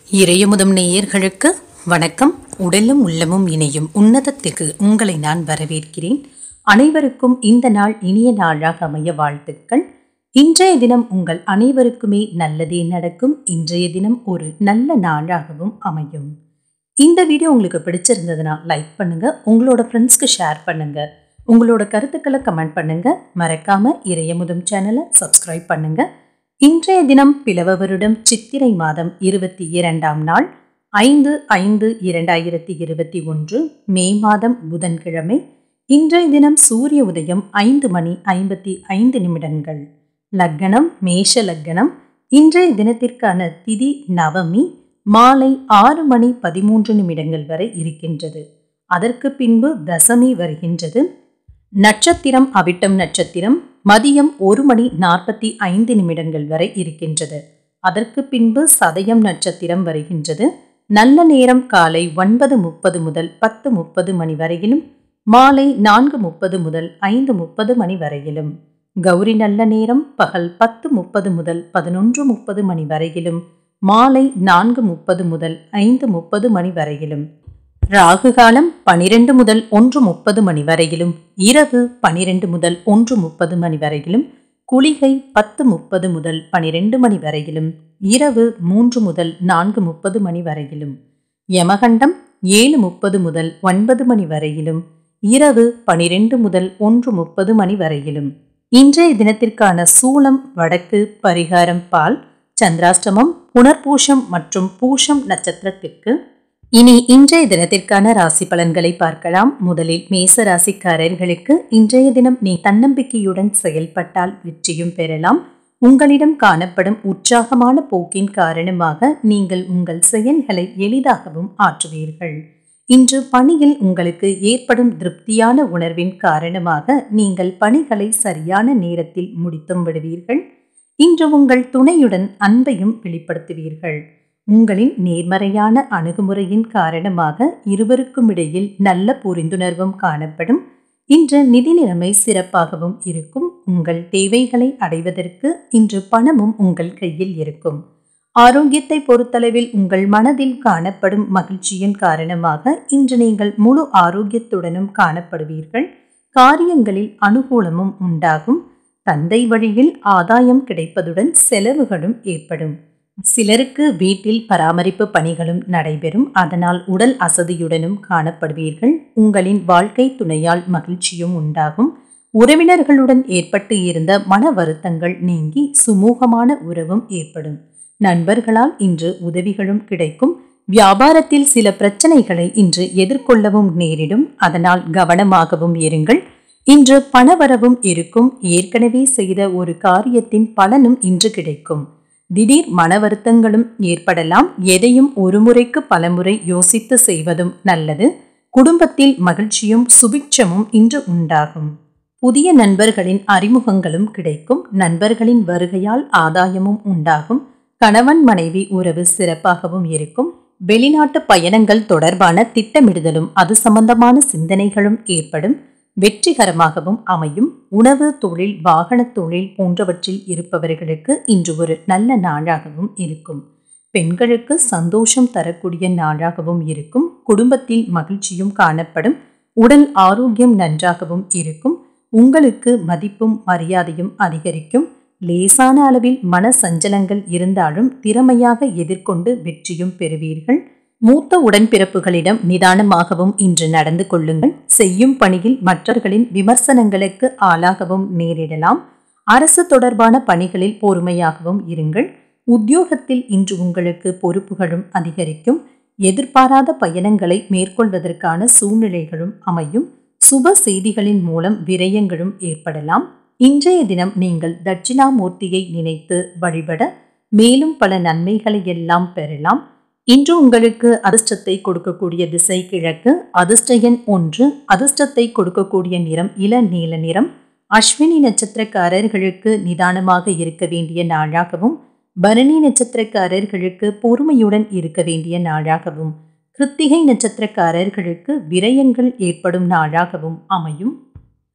இறையமுதம் நேயர்களுக்கு வணக்கம் உடலும் உள்ளமும் இணையும் உன்னதத்திற்கு உங்களை நான் வரவேற்கிறேன் அனைவருக்கும் இந்த நாள் இனிய நாளாக அமைய வாழ்த்துக்கள் இன்றைய தினம் உங்கள் அனைவருக்குமே நல்லதே நடக்கும் இன்றைய தினம் ஒரு நல்ல நாளாகவும் அமையும் இந்த வீடியோ உங்களுக்கு பிடிச்சிருந்ததுன்னா லைக் பண்ணுங்க உங்களோட ஃப்ரெண்ட்ஸ்க்கு ஷேர் பண்ணுங்க உங்களோட கருத்துக்களை கமெண்ட் பண்ணுங்க மறக்காம இறையமுதம் சேனலை சப்ஸ்கிரைப் பண்ணுங்க இன்றைய தினம் பிளவ வருடம் சித்திரை மாதம் இருபத்தி இரண்டாம் நாள் ஐந்து ஐந்து இரண்டாயிரத்தி இருபத்தி ஒன்று மே மாதம் புதன்கிழமை இன்றைய தினம் சூரிய உதயம் ஐந்து மணி ஐம்பத்தி ஐந்து நிமிடங்கள் லக்கணம் மேஷ லக்கணம் இன்றைய தினத்திற்கான திதி நவமி மாலை ஆறு மணி பதிமூன்று நிமிடங்கள் வரை இருக்கின்றது அதற்கு பின்பு தசமி வருகின்றது நட்சத்திரம் அவிட்டம் நட்சத்திரம் மதியம் ஒரு மணி நாற்பத்தி ஐந்து நிமிடங்கள் வரை இருக்கின்றது அதற்கு பின்பு சதயம் நட்சத்திரம் வருகின்றது நல்ல நேரம் காலை ஒன்பது முப்பது முதல் பத்து முப்பது மணி வரையிலும் மாலை நான்கு முப்பது முதல் ஐந்து முப்பது மணி வரையிலும் கௌரி நல்ல நேரம் பகல் பத்து முப்பது முதல் பதினொன்று முப்பது மணி வரையிலும் மாலை நான்கு முப்பது முதல் ஐந்து முப்பது மணி வரையிலும் ராகு காலம் பனிரெண்டு முதல் ஒன்று முப்பது மணி வரையிலும் இரவு பனிரெண்டு முதல் ஒன்று முப்பது மணி வரையிலும் குளிகை பத்து முப்பது முதல் பனிரெண்டு மணி வரையிலும் இரவு மூன்று முதல் நான்கு முப்பது மணி வரையிலும் யமகண்டம் ஏழு முப்பது முதல் ஒன்பது மணி வரையிலும் இரவு பனிரெண்டு முதல் ஒன்று முப்பது மணி வரையிலும் இன்றைய தினத்திற்கான சூலம் வடக்கு பரிகாரம் பால் சந்திராஷ்டமம் புனர்பூஷம் மற்றும் பூஷம் நட்சத்திரத்திற்கு இனி இன்றைய தினத்திற்கான ராசி பலன்களை பார்க்கலாம் முதலில் மேச ராசிக்காரர்களுக்கு இன்றைய தினம் நீ தன்னம்பிக்கையுடன் செயல்பட்டால் வெற்றியும் பெறலாம் உங்களிடம் காணப்படும் உற்சாகமான போக்கின் காரணமாக நீங்கள் உங்கள் செயல்களை எளிதாகவும் ஆற்றுவீர்கள் இன்று பணியில் உங்களுக்கு ஏற்படும் திருப்தியான உணர்வின் காரணமாக நீங்கள் பணிகளை சரியான நேரத்தில் முடித்தும் விடுவீர்கள் இன்று உங்கள் துணையுடன் அன்பையும் வெளிப்படுத்துவீர்கள் உங்களின் நேர்மறையான அணுகுமுறையின் காரணமாக இருவருக்கும் இடையில் நல்ல புரிந்துணர்வும் காணப்படும் இன்று நிதி நிலைமை சிறப்பாகவும் இருக்கும் உங்கள் தேவைகளை அடைவதற்கு இன்று பணமும் உங்கள் கையில் இருக்கும் ஆரோக்கியத்தை பொறுத்தளவில் உங்கள் மனதில் காணப்படும் மகிழ்ச்சியின் காரணமாக இன்று நீங்கள் முழு ஆரோக்கியத்துடனும் காணப்படுவீர்கள் காரியங்களில் அனுகூலமும் உண்டாகும் தந்தை வழியில் ஆதாயம் கிடைப்பதுடன் செலவுகளும் ஏற்படும் சிலருக்கு வீட்டில் பராமரிப்பு பணிகளும் நடைபெறும் அதனால் உடல் அசதியுடனும் காணப்படுவீர்கள் உங்களின் வாழ்க்கை துணையால் மகிழ்ச்சியும் உண்டாகும் உறவினர்களுடன் ஏற்பட்டு இருந்த மன வருத்தங்கள் நீங்கி சுமூகமான உறவும் ஏற்படும் நண்பர்களால் இன்று உதவிகளும் கிடைக்கும் வியாபாரத்தில் சில பிரச்சனைகளை இன்று எதிர்கொள்ளவும் நேரிடும் அதனால் கவனமாகவும் இருங்கள் இன்று பணவரவும் இருக்கும் ஏற்கனவே செய்த ஒரு காரியத்தின் பலனும் இன்று கிடைக்கும் திடீர் மன வருத்தங்களும் ஏற்படலாம் எதையும் ஒரு முறைக்கு பலமுறை யோசித்து செய்வதும் நல்லது குடும்பத்தில் மகிழ்ச்சியும் சுபிட்சமும் இன்று உண்டாகும் புதிய நண்பர்களின் அறிமுகங்களும் கிடைக்கும் நண்பர்களின் வருகையால் ஆதாயமும் உண்டாகும் கணவன் மனைவி உறவு சிறப்பாகவும் இருக்கும் வெளிநாட்டு பயணங்கள் தொடர்பான திட்டமிடுதலும் அது சம்பந்தமான சிந்தனைகளும் ஏற்படும் வெற்றிகரமாகவும் அமையும் உணவு தொழில் வாகன தொழில் போன்றவற்றில் இருப்பவர்களுக்கு இன்று ஒரு நல்ல நாளாகவும் இருக்கும் பெண்களுக்கு சந்தோஷம் தரக்கூடிய நாளாகவும் இருக்கும் குடும்பத்தில் மகிழ்ச்சியும் காணப்படும் உடல் ஆரோக்கியம் நன்றாகவும் இருக்கும் உங்களுக்கு மதிப்பும் மரியாதையும் அதிகரிக்கும் லேசான அளவில் மன சஞ்சலங்கள் இருந்தாலும் திறமையாக எதிர்கொண்டு வெற்றியும் பெறுவீர்கள் மூத்த உடன்பிறப்புகளிடம் நிதானமாகவும் இன்று நடந்து கொள்ளுங்கள் செய்யும் பணியில் மற்றவர்களின் விமர்சனங்களுக்கு ஆளாகவும் நேரிடலாம் அரசு தொடர்பான பணிகளில் பொறுமையாகவும் இருங்கள் உத்தியோகத்தில் இன்று உங்களுக்கு பொறுப்புகளும் அதிகரிக்கும் எதிர்பாராத பயணங்களை மேற்கொள்வதற்கான சூழ்நிலைகளும் அமையும் சுப செய்திகளின் மூலம் விரயங்களும் ஏற்படலாம் இன்றைய தினம் நீங்கள் தட்சிணாமூர்த்தியை நினைத்து வழிபட மேலும் பல நன்மைகளை எல்லாம் பெறலாம் இன்று உங்களுக்கு அதிர்ஷ்டத்தை கொடுக்கக்கூடிய திசை கிழக்கு அதிர்ஷ்ட எண் ஒன்று அதிர்ஷ்டத்தை கொடுக்கக்கூடிய நிறம் இள நீல நிறம் அஸ்வினி நட்சத்திரக்காரர்களுக்கு நிதானமாக இருக்க வேண்டிய நாளாகவும் பரணி நட்சத்திரக்காரர்களுக்கு பொறுமையுடன் இருக்க வேண்டிய நாளாகவும் கிருத்திகை நட்சத்திரக்காரர்களுக்கு விரயங்கள் ஏற்படும் நாளாகவும் அமையும்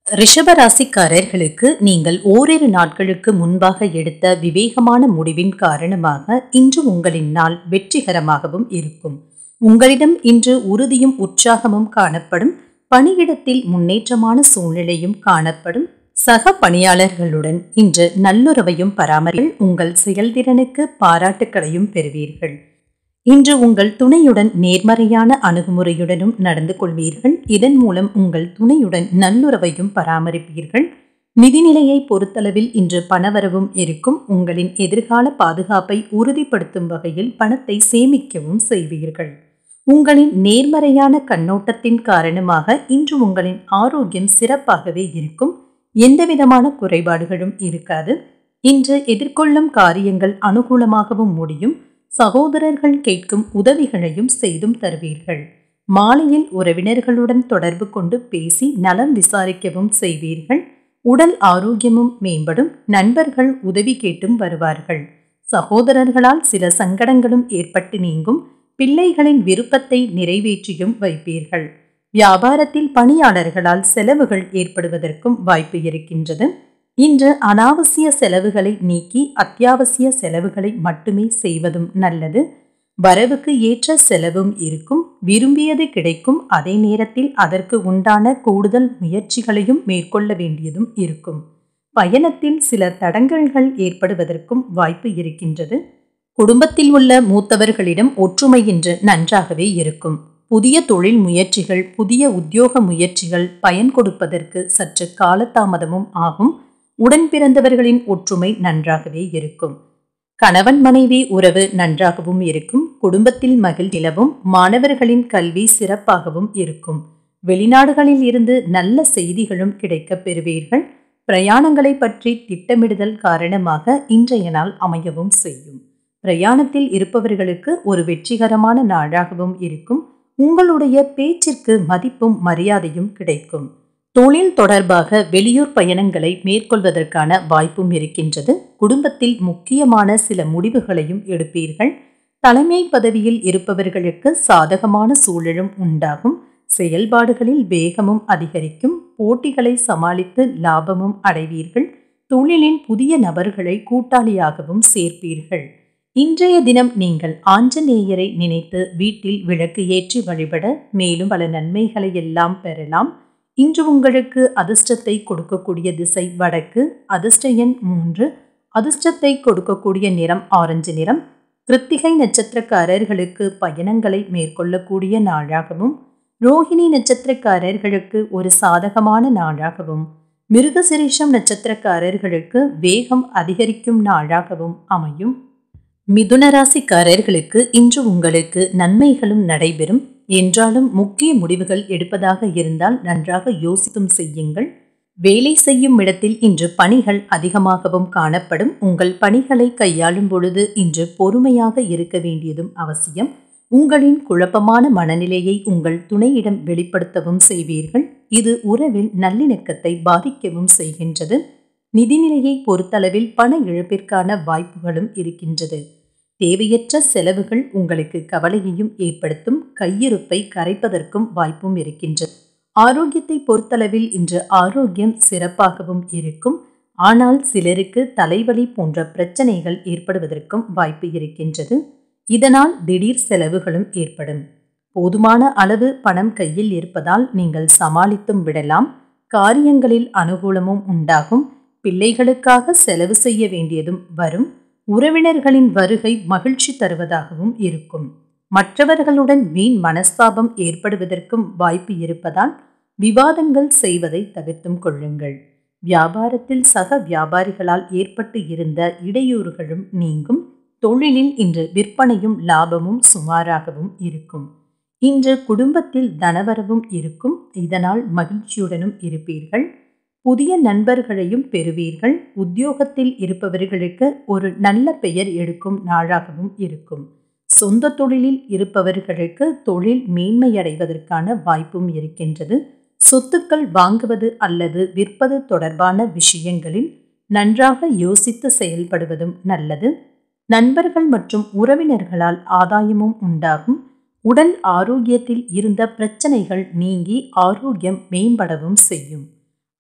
ரிஷபராசிக்காரர்களுக்கு நீங்கள் ஓரிரு நாட்களுக்கு முன்பாக எடுத்த விவேகமான முடிவின் காரணமாக இன்று உங்களின் நாள் வெற்றிகரமாகவும் இருக்கும் உங்களிடம் இன்று உறுதியும் உற்சாகமும் காணப்படும் பணியிடத்தில் முன்னேற்றமான சூழ்நிலையும் காணப்படும் சக பணியாளர்களுடன் இன்று நல்லுறவையும் பராமரி உங்கள் செயல்திறனுக்கு பாராட்டுக்களையும் பெறுவீர்கள் இன்று உங்கள் துணையுடன் நேர்மறையான அணுகுமுறையுடனும் நடந்து கொள்வீர்கள் இதன் மூலம் உங்கள் துணையுடன் நல்லுறவையும் பராமரிப்பீர்கள் நிதிநிலையை பொறுத்தளவில் இன்று பணவரவும் இருக்கும் உங்களின் எதிர்கால பாதுகாப்பை உறுதிப்படுத்தும் வகையில் பணத்தை சேமிக்கவும் செய்வீர்கள் உங்களின் நேர்மறையான கண்ணோட்டத்தின் காரணமாக இன்று உங்களின் ஆரோக்கியம் சிறப்பாகவே இருக்கும் எந்தவிதமான குறைபாடுகளும் இருக்காது இன்று எதிர்கொள்ளும் காரியங்கள் அனுகூலமாகவும் முடியும் சகோதரர்கள் கேட்கும் உதவிகளையும் செய்தும் தருவீர்கள் மாலையில் உறவினர்களுடன் தொடர்பு கொண்டு பேசி நலம் விசாரிக்கவும் செய்வீர்கள் உடல் ஆரோக்கியமும் மேம்படும் நண்பர்கள் உதவி கேட்டும் வருவார்கள் சகோதரர்களால் சில சங்கடங்களும் ஏற்பட்டு நீங்கும் பிள்ளைகளின் விருப்பத்தை நிறைவேற்றியும் வைப்பீர்கள் வியாபாரத்தில் பணியாளர்களால் செலவுகள் ஏற்படுவதற்கும் வாய்ப்பு இருக்கின்றது இன்று அனாவசிய செலவுகளை நீக்கி அத்தியாவசிய செலவுகளை மட்டுமே செய்வதும் நல்லது வரவுக்கு ஏற்ற செலவும் இருக்கும் விரும்பியது கிடைக்கும் அதே நேரத்தில் அதற்கு உண்டான கூடுதல் முயற்சிகளையும் மேற்கொள்ள வேண்டியதும் இருக்கும் பயணத்தில் சில தடங்கல்கள் ஏற்படுவதற்கும் வாய்ப்பு இருக்கின்றது குடும்பத்தில் உள்ள மூத்தவர்களிடம் ஒற்றுமை இன்று நன்றாகவே இருக்கும் புதிய தொழில் முயற்சிகள் புதிய உத்தியோக முயற்சிகள் பயன் கொடுப்பதற்கு சற்று காலதாமதமும் ஆகும் உடன் பிறந்தவர்களின் ஒற்றுமை நன்றாகவே இருக்கும் கணவன் மனைவி உறவு நன்றாகவும் இருக்கும் குடும்பத்தில் மகிழ் நிலவும் மாணவர்களின் கல்வி சிறப்பாகவும் இருக்கும் வெளிநாடுகளில் இருந்து நல்ல செய்திகளும் கிடைக்கப் பெறுவீர்கள் பிரயாணங்களை பற்றி திட்டமிடுதல் காரணமாக இன்றைய நாள் அமையவும் செய்யும் பிரயாணத்தில் இருப்பவர்களுக்கு ஒரு வெற்றிகரமான நாளாகவும் இருக்கும் உங்களுடைய பேச்சிற்கு மதிப்பும் மரியாதையும் கிடைக்கும் தொழில் தொடர்பாக வெளியூர் பயணங்களை மேற்கொள்வதற்கான வாய்ப்பும் இருக்கின்றது குடும்பத்தில் முக்கியமான சில முடிவுகளையும் எடுப்பீர்கள் தலைமை பதவியில் இருப்பவர்களுக்கு சாதகமான சூழலும் உண்டாகும் செயல்பாடுகளில் வேகமும் அதிகரிக்கும் போட்டிகளை சமாளித்து லாபமும் அடைவீர்கள் தொழிலில் புதிய நபர்களை கூட்டாளியாகவும் சேர்ப்பீர்கள் இன்றைய தினம் நீங்கள் ஆஞ்சநேயரை நினைத்து வீட்டில் விளக்கு ஏற்றி வழிபட மேலும் பல நன்மைகளை எல்லாம் பெறலாம் இன்று உங்களுக்கு அதிர்ஷ்டத்தை கொடுக்கக்கூடிய திசை வடக்கு அதிர்ஷ்ட எண் மூன்று அதிர்ஷ்டத்தை கொடுக்கக்கூடிய நிறம் ஆரஞ்சு நிறம் கிருத்திகை நட்சத்திரக்காரர்களுக்கு பயணங்களை மேற்கொள்ளக்கூடிய நாளாகவும் ரோஹிணி நட்சத்திரக்காரர்களுக்கு ஒரு சாதகமான நாளாகவும் மிருகசிரீஷம் நட்சத்திரக்காரர்களுக்கு வேகம் அதிகரிக்கும் நாளாகவும் அமையும் மிதுன ராசிக்காரர்களுக்கு இன்று உங்களுக்கு நன்மைகளும் நடைபெறும் என்றாலும் முக்கிய முடிவுகள் எடுப்பதாக இருந்தால் நன்றாக யோசித்தும் செய்யுங்கள் வேலை செய்யும் இடத்தில் இன்று பணிகள் அதிகமாகவும் காணப்படும் உங்கள் பணிகளை கையாளும் பொழுது இன்று பொறுமையாக இருக்க வேண்டியதும் அவசியம் உங்களின் குழப்பமான மனநிலையை உங்கள் துணையிடம் வெளிப்படுத்தவும் செய்வீர்கள் இது உறவில் நல்லிணக்கத்தை பாதிக்கவும் செய்கின்றது நிதிநிலையை பொறுத்தளவில் பண இழப்பிற்கான வாய்ப்புகளும் இருக்கின்றது தேவையற்ற செலவுகள் உங்களுக்கு கவலையையும் ஏற்படுத்தும் கையிருப்பை கரைப்பதற்கும் வாய்ப்பும் இருக்கின்றது ஆரோக்கியத்தை பொறுத்தளவில் இன்று ஆரோக்கியம் சிறப்பாகவும் இருக்கும் ஆனால் சிலருக்கு தலைவலி போன்ற பிரச்சனைகள் ஏற்படுவதற்கும் வாய்ப்பு இருக்கின்றது இதனால் திடீர் செலவுகளும் ஏற்படும் போதுமான அளவு பணம் கையில் இருப்பதால் நீங்கள் சமாளித்தும் விடலாம் காரியங்களில் அனுகூலமும் உண்டாகும் பிள்ளைகளுக்காக செலவு செய்ய வேண்டியதும் வரும் உறவினர்களின் வருகை மகிழ்ச்சி தருவதாகவும் இருக்கும் மற்றவர்களுடன் வீண் மனஸ்தாபம் ஏற்படுவதற்கும் வாய்ப்பு இருப்பதால் விவாதங்கள் செய்வதை தவிர்த்தும் கொள்ளுங்கள் வியாபாரத்தில் சக வியாபாரிகளால் ஏற்பட்டு இருந்த இடையூறுகளும் நீங்கும் தொழிலில் இன்று விற்பனையும் லாபமும் சுமாராகவும் இருக்கும் இன்று குடும்பத்தில் தனவரவும் இருக்கும் இதனால் மகிழ்ச்சியுடனும் இருப்பீர்கள் புதிய நண்பர்களையும் பெறுவீர்கள் உத்தியோகத்தில் இருப்பவர்களுக்கு ஒரு நல்ல பெயர் எடுக்கும் நாளாகவும் இருக்கும் சொந்த தொழிலில் இருப்பவர்களுக்கு தொழில் மேன்மையடைவதற்கான வாய்ப்பும் இருக்கின்றது சொத்துக்கள் வாங்குவது அல்லது விற்பது தொடர்பான விஷயங்களில் நன்றாக யோசித்து செயல்படுவதும் நல்லது நண்பர்கள் மற்றும் உறவினர்களால் ஆதாயமும் உண்டாகும் உடல் ஆரோக்கியத்தில் இருந்த பிரச்சனைகள் நீங்கி ஆரோக்கியம் மேம்படவும் செய்யும்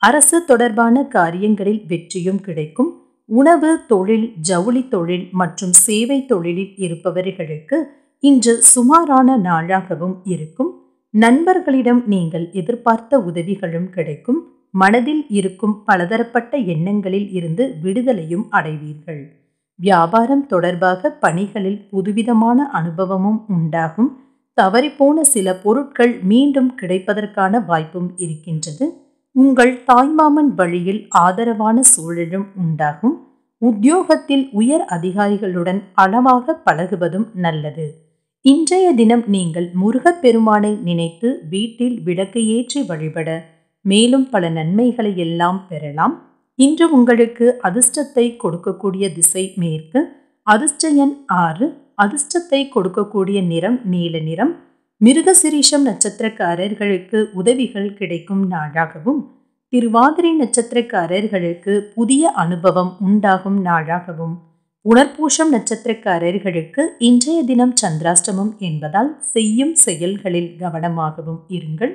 அரசு தொடர்பான காரியங்களில் வெற்றியும் கிடைக்கும் உணவு தொழில் ஜவுளி தொழில் மற்றும் சேவை தொழிலில் இருப்பவர்களுக்கு இன்று சுமாரான நாளாகவும் இருக்கும் நண்பர்களிடம் நீங்கள் எதிர்பார்த்த உதவிகளும் கிடைக்கும் மனதில் இருக்கும் பலதரப்பட்ட எண்ணங்களில் இருந்து விடுதலையும் அடைவீர்கள் வியாபாரம் தொடர்பாக பணிகளில் புதுவிதமான அனுபவமும் உண்டாகும் தவறிப்போன சில பொருட்கள் மீண்டும் கிடைப்பதற்கான வாய்ப்பும் இருக்கின்றது உங்கள் தாய்மாமன் வழியில் ஆதரவான சூழலும் உண்டாகும் உத்தியோகத்தில் உயர் அதிகாரிகளுடன் அளவாக பழகுவதும் நல்லது இன்றைய தினம் நீங்கள் முருகப்பெருமானை நினைத்து வீட்டில் விளக்கு ஏற்றி வழிபட மேலும் பல நன்மைகளை எல்லாம் பெறலாம் இன்று உங்களுக்கு அதிர்ஷ்டத்தை கொடுக்கக்கூடிய திசை மேற்கு அதிர்ஷ்ட எண் ஆறு அதிர்ஷ்டத்தை கொடுக்கக்கூடிய நிறம் நீல நிறம் மிருகசிரீஷம் நட்சத்திரக்காரர்களுக்கு உதவிகள் கிடைக்கும் நாளாகவும் திருவாதிரை நட்சத்திரக்காரர்களுக்கு புதிய அனுபவம் உண்டாகும் நாளாகவும் உணர்பூஷம் நட்சத்திரக்காரர்களுக்கு இன்றைய தினம் சந்திராஷ்டமம் என்பதால் செய்யும் செயல்களில் கவனமாகவும் இருங்கள்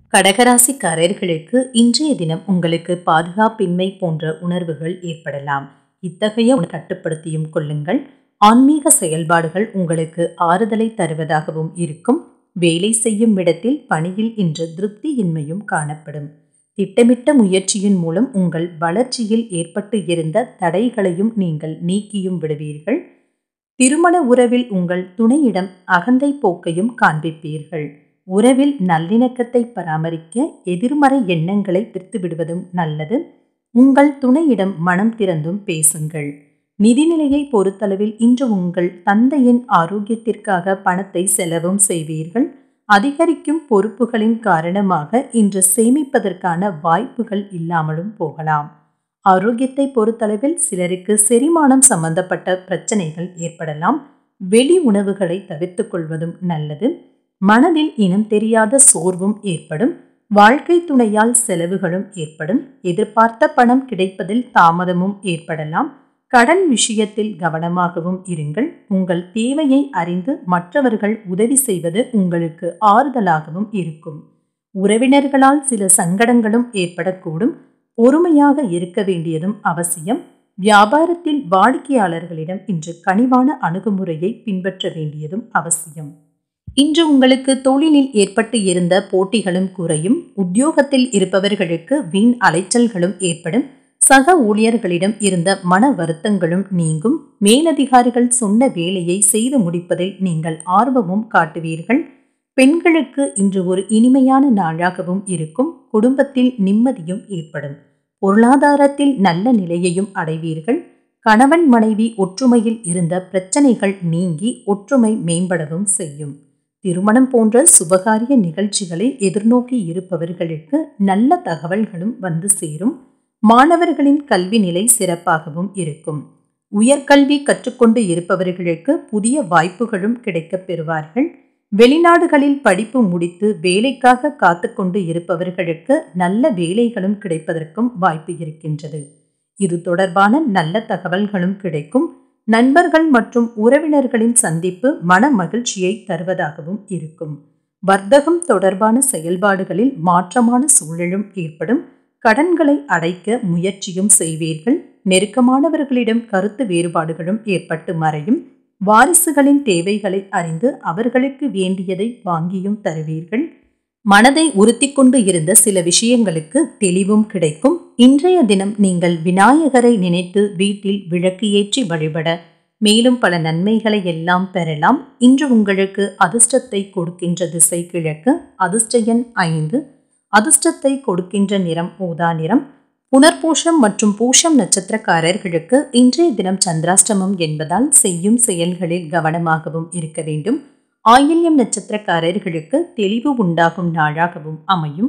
கடகராசிக்காரர்களுக்கு இன்றைய தினம் உங்களுக்கு பாதுகாப்பின்மை போன்ற உணர்வுகள் ஏற்படலாம் இத்தகைய கட்டுப்படுத்தியும் கொள்ளுங்கள் ஆன்மீக செயல்பாடுகள் உங்களுக்கு ஆறுதலை தருவதாகவும் இருக்கும் வேலை செய்யும் இடத்தில் பணியில் இன்று திருப்தியின்மையும் காணப்படும் திட்டமிட்ட முயற்சியின் மூலம் உங்கள் வளர்ச்சியில் ஏற்பட்டு இருந்த தடைகளையும் நீங்கள் நீக்கியும் விடுவீர்கள் திருமண உறவில் உங்கள் துணையிடம் அகந்தை போக்கையும் காண்பிப்பீர்கள் உறவில் நல்லிணக்கத்தை பராமரிக்க எதிர்மறை எண்ணங்களை விடுவதும் நல்லது உங்கள் துணையிடம் மனம் திறந்தும் பேசுங்கள் நிதிநிலையை பொறுத்தளவில் இன்று உங்கள் தந்தையின் ஆரோக்கியத்திற்காக பணத்தை செலவும் செய்வீர்கள் அதிகரிக்கும் பொறுப்புகளின் காரணமாக இன்று சேமிப்பதற்கான வாய்ப்புகள் இல்லாமலும் போகலாம் ஆரோக்கியத்தை பொறுத்தளவில் சிலருக்கு செரிமானம் சம்பந்தப்பட்ட பிரச்சனைகள் ஏற்படலாம் வெளி உணவுகளை தவிர்த்து கொள்வதும் நல்லது மனதில் இனம் தெரியாத சோர்வும் ஏற்படும் வாழ்க்கை துணையால் செலவுகளும் ஏற்படும் எதிர்பார்த்த பணம் கிடைப்பதில் தாமதமும் ஏற்படலாம் கடன் விஷயத்தில் கவனமாகவும் இருங்கள் உங்கள் தேவையை அறிந்து மற்றவர்கள் உதவி செய்வது உங்களுக்கு ஆறுதலாகவும் இருக்கும் உறவினர்களால் சில சங்கடங்களும் ஏற்படக்கூடும் பொறுமையாக இருக்க வேண்டியதும் அவசியம் வியாபாரத்தில் வாடிக்கையாளர்களிடம் இன்று கனிவான அணுகுமுறையை பின்பற்ற வேண்டியதும் அவசியம் இன்று உங்களுக்கு தொழிலில் ஏற்பட்டு இருந்த போட்டிகளும் குறையும் உத்தியோகத்தில் இருப்பவர்களுக்கு வீண் அலைச்சல்களும் ஏற்படும் சக ஊழியர்களிடம் இருந்த மன வருத்தங்களும் நீங்கும் மேலதிகாரிகள் சொன்ன வேலையை செய்து முடிப்பதில் நீங்கள் ஆர்வமும் காட்டுவீர்கள் பெண்களுக்கு இன்று ஒரு இனிமையான நாளாகவும் இருக்கும் குடும்பத்தில் நிம்மதியும் ஏற்படும் பொருளாதாரத்தில் நல்ல நிலையையும் அடைவீர்கள் கணவன் மனைவி ஒற்றுமையில் இருந்த பிரச்சனைகள் நீங்கி ஒற்றுமை மேம்படவும் செய்யும் திருமணம் போன்ற சுபகாரிய நிகழ்ச்சிகளை எதிர்நோக்கி இருப்பவர்களுக்கு நல்ல தகவல்களும் வந்து சேரும் மாணவர்களின் கல்வி நிலை சிறப்பாகவும் இருக்கும் உயர்கல்வி கற்றுக்கொண்டு இருப்பவர்களுக்கு புதிய வாய்ப்புகளும் கிடைக்கப் பெறுவார்கள் வெளிநாடுகளில் படிப்பு முடித்து வேலைக்காக காத்து கொண்டு இருப்பவர்களுக்கு நல்ல வேலைகளும் கிடைப்பதற்கும் வாய்ப்பு இருக்கின்றது இது தொடர்பான நல்ல தகவல்களும் கிடைக்கும் நண்பர்கள் மற்றும் உறவினர்களின் சந்திப்பு மன மகிழ்ச்சியை தருவதாகவும் இருக்கும் வர்த்தகம் தொடர்பான செயல்பாடுகளில் மாற்றமான சூழலும் ஏற்படும் கடன்களை அடைக்க முயற்சியும் செய்வீர்கள் நெருக்கமானவர்களிடம் கருத்து வேறுபாடுகளும் ஏற்பட்டு மறையும் வாரிசுகளின் தேவைகளை அறிந்து அவர்களுக்கு வேண்டியதை வாங்கியும் தருவீர்கள் மனதை உறுத்தி கொண்டு இருந்த சில விஷயங்களுக்கு தெளிவும் கிடைக்கும் இன்றைய தினம் நீங்கள் விநாயகரை நினைத்து வீட்டில் விளக்கு ஏற்றி வழிபட மேலும் பல நன்மைகளை எல்லாம் பெறலாம் இன்று உங்களுக்கு அதிர்ஷ்டத்தை கொடுக்கின்ற திசை கிழக்கு அதிர்ஷ்ட எண் ஐந்து அதிர்ஷ்டத்தை கொடுக்கின்ற நிறம் ஊதா நிறம் புனர்பூஷம் மற்றும் பூஷம் நட்சத்திரக்காரர்களுக்கு இன்றைய தினம் சந்திராஷ்டமம் என்பதால் செய்யும் செயல்களில் கவனமாகவும் இருக்க வேண்டும் ஆயில்யம் நட்சத்திரக்காரர்களுக்கு தெளிவு உண்டாகும் நாளாகவும் அமையும்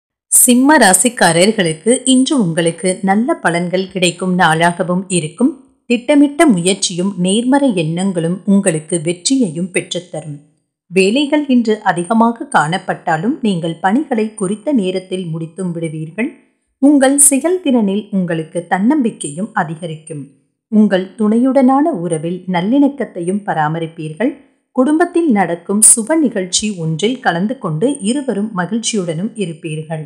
சிம்ம ராசிக்காரர்களுக்கு இன்று உங்களுக்கு நல்ல பலன்கள் கிடைக்கும் நாளாகவும் இருக்கும் திட்டமிட்ட முயற்சியும் நேர்மறை எண்ணங்களும் உங்களுக்கு வெற்றியையும் பெற்றுத்தரும் வேலைகள் இன்று அதிகமாக காணப்பட்டாலும் நீங்கள் பணிகளை குறித்த நேரத்தில் முடித்தும் விடுவீர்கள் உங்கள் செயல்திறனில் உங்களுக்கு தன்னம்பிக்கையும் அதிகரிக்கும் உங்கள் துணையுடனான உறவில் நல்லிணக்கத்தையும் பராமரிப்பீர்கள் குடும்பத்தில் நடக்கும் சுப நிகழ்ச்சி ஒன்றில் கலந்து கொண்டு இருவரும் மகிழ்ச்சியுடனும் இருப்பீர்கள்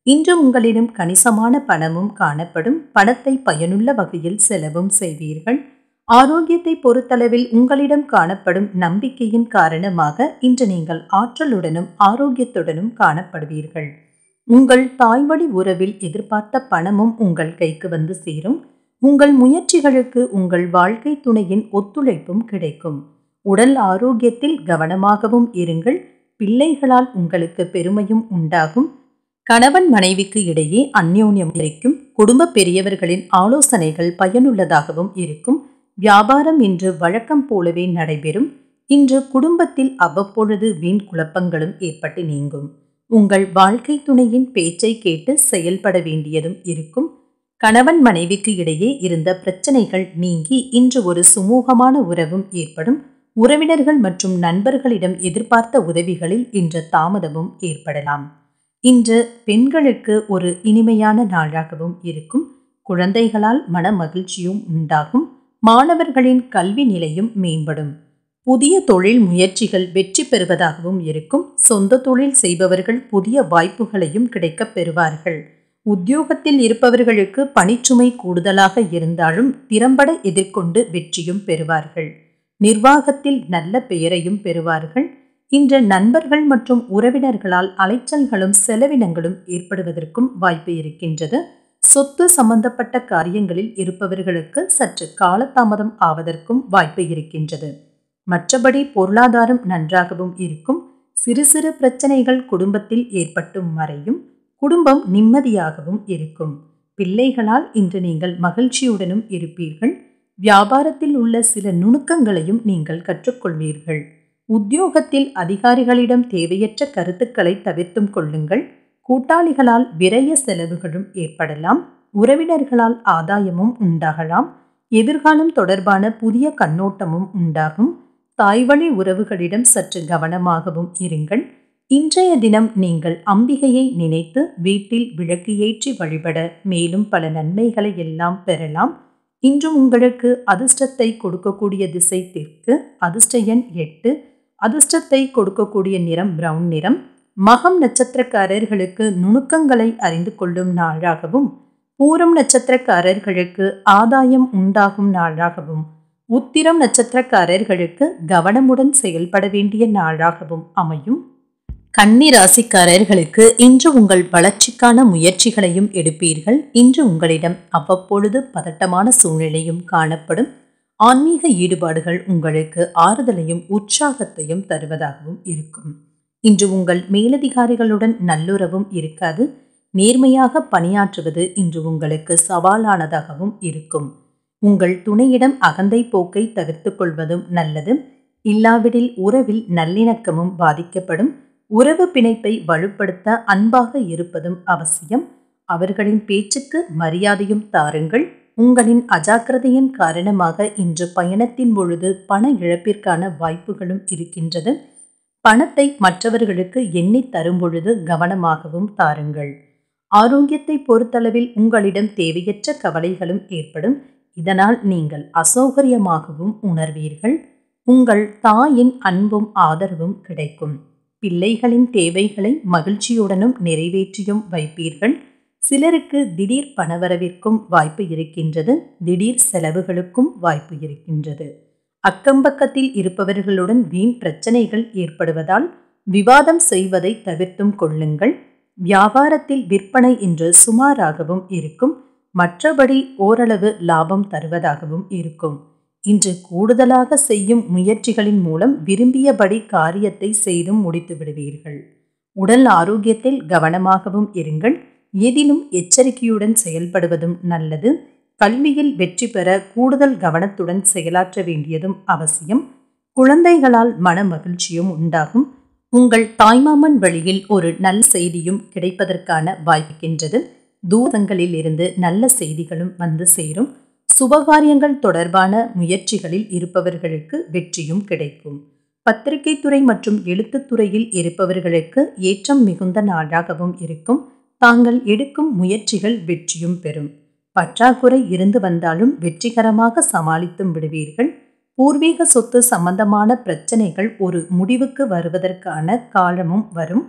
இன்று உங்களிடம் கணிசமான பணமும் காணப்படும் பணத்தை பயனுள்ள வகையில் செலவும் செய்வீர்கள் ஆரோக்கியத்தை பொறுத்தளவில் உங்களிடம் காணப்படும் நம்பிக்கையின் காரணமாக இன்று நீங்கள் ஆற்றலுடனும் ஆரோக்கியத்துடனும் காணப்படுவீர்கள் உங்கள் தாய்வழி உறவில் எதிர்பார்த்த பணமும் உங்கள் கைக்கு வந்து சேரும் உங்கள் முயற்சிகளுக்கு உங்கள் வாழ்க்கை துணையின் ஒத்துழைப்பும் கிடைக்கும் உடல் ஆரோக்கியத்தில் கவனமாகவும் இருங்கள் பிள்ளைகளால் உங்களுக்கு பெருமையும் உண்டாகும் கணவன் மனைவிக்கு இடையே அந்யோன்யம் இருக்கும் குடும்ப பெரியவர்களின் ஆலோசனைகள் பயனுள்ளதாகவும் இருக்கும் வியாபாரம் இன்று வழக்கம் போலவே நடைபெறும் இன்று குடும்பத்தில் அவ்வப்பொழுது வீண் குழப்பங்களும் ஏற்பட்டு நீங்கும் உங்கள் வாழ்க்கை துணையின் பேச்சை கேட்டு செயல்பட வேண்டியதும் இருக்கும் கணவன் மனைவிக்கு இடையே இருந்த பிரச்சனைகள் நீங்கி இன்று ஒரு சுமூகமான உறவும் ஏற்படும் உறவினர்கள் மற்றும் நண்பர்களிடம் எதிர்பார்த்த உதவிகளில் இன்று தாமதமும் ஏற்படலாம் இன்று பெண்களுக்கு ஒரு இனிமையான நாளாகவும் இருக்கும் குழந்தைகளால் மன மகிழ்ச்சியும் உண்டாகும் மாணவர்களின் கல்வி நிலையும் மேம்படும் புதிய தொழில் முயற்சிகள் வெற்றி பெறுவதாகவும் இருக்கும் சொந்த தொழில் செய்பவர்கள் புதிய வாய்ப்புகளையும் கிடைக்கப் பெறுவார்கள் உத்தியோகத்தில் இருப்பவர்களுக்கு பணிச்சுமை கூடுதலாக இருந்தாலும் திறம்பட எதிர்கொண்டு வெற்றியும் பெறுவார்கள் நிர்வாகத்தில் நல்ல பெயரையும் பெறுவார்கள் இன்று நண்பர்கள் மற்றும் உறவினர்களால் அலைச்சல்களும் செலவினங்களும் ஏற்படுவதற்கும் வாய்ப்பு இருக்கின்றது சொத்து சம்பந்தப்பட்ட காரியங்களில் இருப்பவர்களுக்கு சற்று காலதாமதம் ஆவதற்கும் வாய்ப்பு இருக்கின்றது மற்றபடி பொருளாதாரம் நன்றாகவும் இருக்கும் சிறு சிறு பிரச்சனைகள் குடும்பத்தில் ஏற்பட்டும் மறையும் குடும்பம் நிம்மதியாகவும் இருக்கும் பிள்ளைகளால் இன்று நீங்கள் மகிழ்ச்சியுடனும் இருப்பீர்கள் வியாபாரத்தில் உள்ள சில நுணுக்கங்களையும் நீங்கள் கற்றுக்கொள்வீர்கள் உத்தியோகத்தில் அதிகாரிகளிடம் தேவையற்ற கருத்துக்களை தவிர்த்தும் கொள்ளுங்கள் கூட்டாளிகளால் விரய செலவுகளும் ஏற்படலாம் உறவினர்களால் ஆதாயமும் உண்டாகலாம் எதிர்காலம் தொடர்பான புதிய கண்ணோட்டமும் உண்டாகும் தாய்வழி உறவுகளிடம் சற்று கவனமாகவும் இருங்கள் இன்றைய தினம் நீங்கள் அம்பிகையை நினைத்து வீட்டில் விளக்கு ஏற்றி வழிபட மேலும் பல நன்மைகளை எல்லாம் பெறலாம் இன்று உங்களுக்கு அதிர்ஷ்டத்தை கொடுக்கக்கூடிய திசை தெற்கு அதிர்ஷ்ட எண் எட்டு அதிர்ஷ்டத்தை கொடுக்கக்கூடிய நிறம் பிரவுன் நிறம் மகம் நட்சத்திரக்காரர்களுக்கு நுணுக்கங்களை அறிந்து கொள்ளும் நாளாகவும் பூரம் நட்சத்திரக்காரர்களுக்கு ஆதாயம் உண்டாகும் நாளாகவும் உத்திரம் நட்சத்திரக்காரர்களுக்கு கவனமுடன் செயல்பட வேண்டிய நாளாகவும் அமையும் கன்னி ராசிக்காரர்களுக்கு இன்று உங்கள் வளர்ச்சிக்கான முயற்சிகளையும் எடுப்பீர்கள் இன்று உங்களிடம் அவ்வப்பொழுது பதட்டமான சூழ்நிலையும் காணப்படும் ஆன்மீக ஈடுபாடுகள் உங்களுக்கு ஆறுதலையும் உற்சாகத்தையும் தருவதாகவும் இருக்கும் இன்று உங்கள் மேலதிகாரிகளுடன் நல்லுறவும் இருக்காது நேர்மையாக பணியாற்றுவது இன்று உங்களுக்கு சவாலானதாகவும் இருக்கும் உங்கள் துணையிடம் அகந்தை போக்கை தவிர்த்து கொள்வதும் நல்லது இல்லாவிடில் உறவில் நல்லிணக்கமும் பாதிக்கப்படும் உறவு பிணைப்பை வலுப்படுத்த அன்பாக இருப்பதும் அவசியம் அவர்களின் பேச்சுக்கு மரியாதையும் தாருங்கள் உங்களின் அஜாக்கிரதையின் காரணமாக இன்று பயணத்தின் பொழுது பண இழப்பிற்கான வாய்ப்புகளும் இருக்கின்றது பணத்தை மற்றவர்களுக்கு எண்ணி தரும் பொழுது கவனமாகவும் தாருங்கள் ஆரோக்கியத்தை பொறுத்தளவில் உங்களிடம் தேவையற்ற கவலைகளும் ஏற்படும் இதனால் நீங்கள் அசௌகரியமாகவும் உணர்வீர்கள் உங்கள் தாயின் அன்பும் ஆதரவும் கிடைக்கும் பிள்ளைகளின் தேவைகளை மகிழ்ச்சியுடனும் நிறைவேற்றியும் வைப்பீர்கள் சிலருக்கு திடீர் பணவரவிற்கும் வாய்ப்பு இருக்கின்றது திடீர் செலவுகளுக்கும் வாய்ப்பு இருக்கின்றது அக்கம்பக்கத்தில் இருப்பவர்களுடன் வீண் பிரச்சனைகள் ஏற்படுவதால் விவாதம் செய்வதை தவிர்த்தும் கொள்ளுங்கள் வியாபாரத்தில் விற்பனை இன்று சுமாராகவும் இருக்கும் மற்றபடி ஓரளவு லாபம் தருவதாகவும் இருக்கும் இன்று கூடுதலாக செய்யும் முயற்சிகளின் மூலம் விரும்பியபடி காரியத்தை செய்தும் முடித்து விடுவீர்கள் உடல் ஆரோக்கியத்தில் கவனமாகவும் இருங்கள் எதிலும் எச்சரிக்கையுடன் செயல்படுவதும் நல்லது கல்வியில் வெற்றி பெற கூடுதல் கவனத்துடன் செயலாற்ற வேண்டியதும் அவசியம் குழந்தைகளால் மன மகிழ்ச்சியும் உண்டாகும் உங்கள் தாய்மாமன் வழியில் ஒரு நல்ல செய்தியும் கிடைப்பதற்கான வாய்ப்பிக்கின்றது தூரங்களில் இருந்து நல்ல செய்திகளும் வந்து சேரும் சுபகாரியங்கள் தொடர்பான முயற்சிகளில் இருப்பவர்களுக்கு வெற்றியும் கிடைக்கும் பத்திரிகை துறை மற்றும் எழுத்துத் துறையில் இருப்பவர்களுக்கு ஏற்றம் மிகுந்த நாளாகவும் இருக்கும் தாங்கள் எடுக்கும் முயற்சிகள் வெற்றியும் பெறும் பற்றாக்குறை இருந்து வந்தாலும் வெற்றிகரமாக சமாளித்தும் விடுவீர்கள் பூர்வீக சொத்து சம்பந்தமான பிரச்சனைகள் ஒரு முடிவுக்கு வருவதற்கான காலமும் வரும்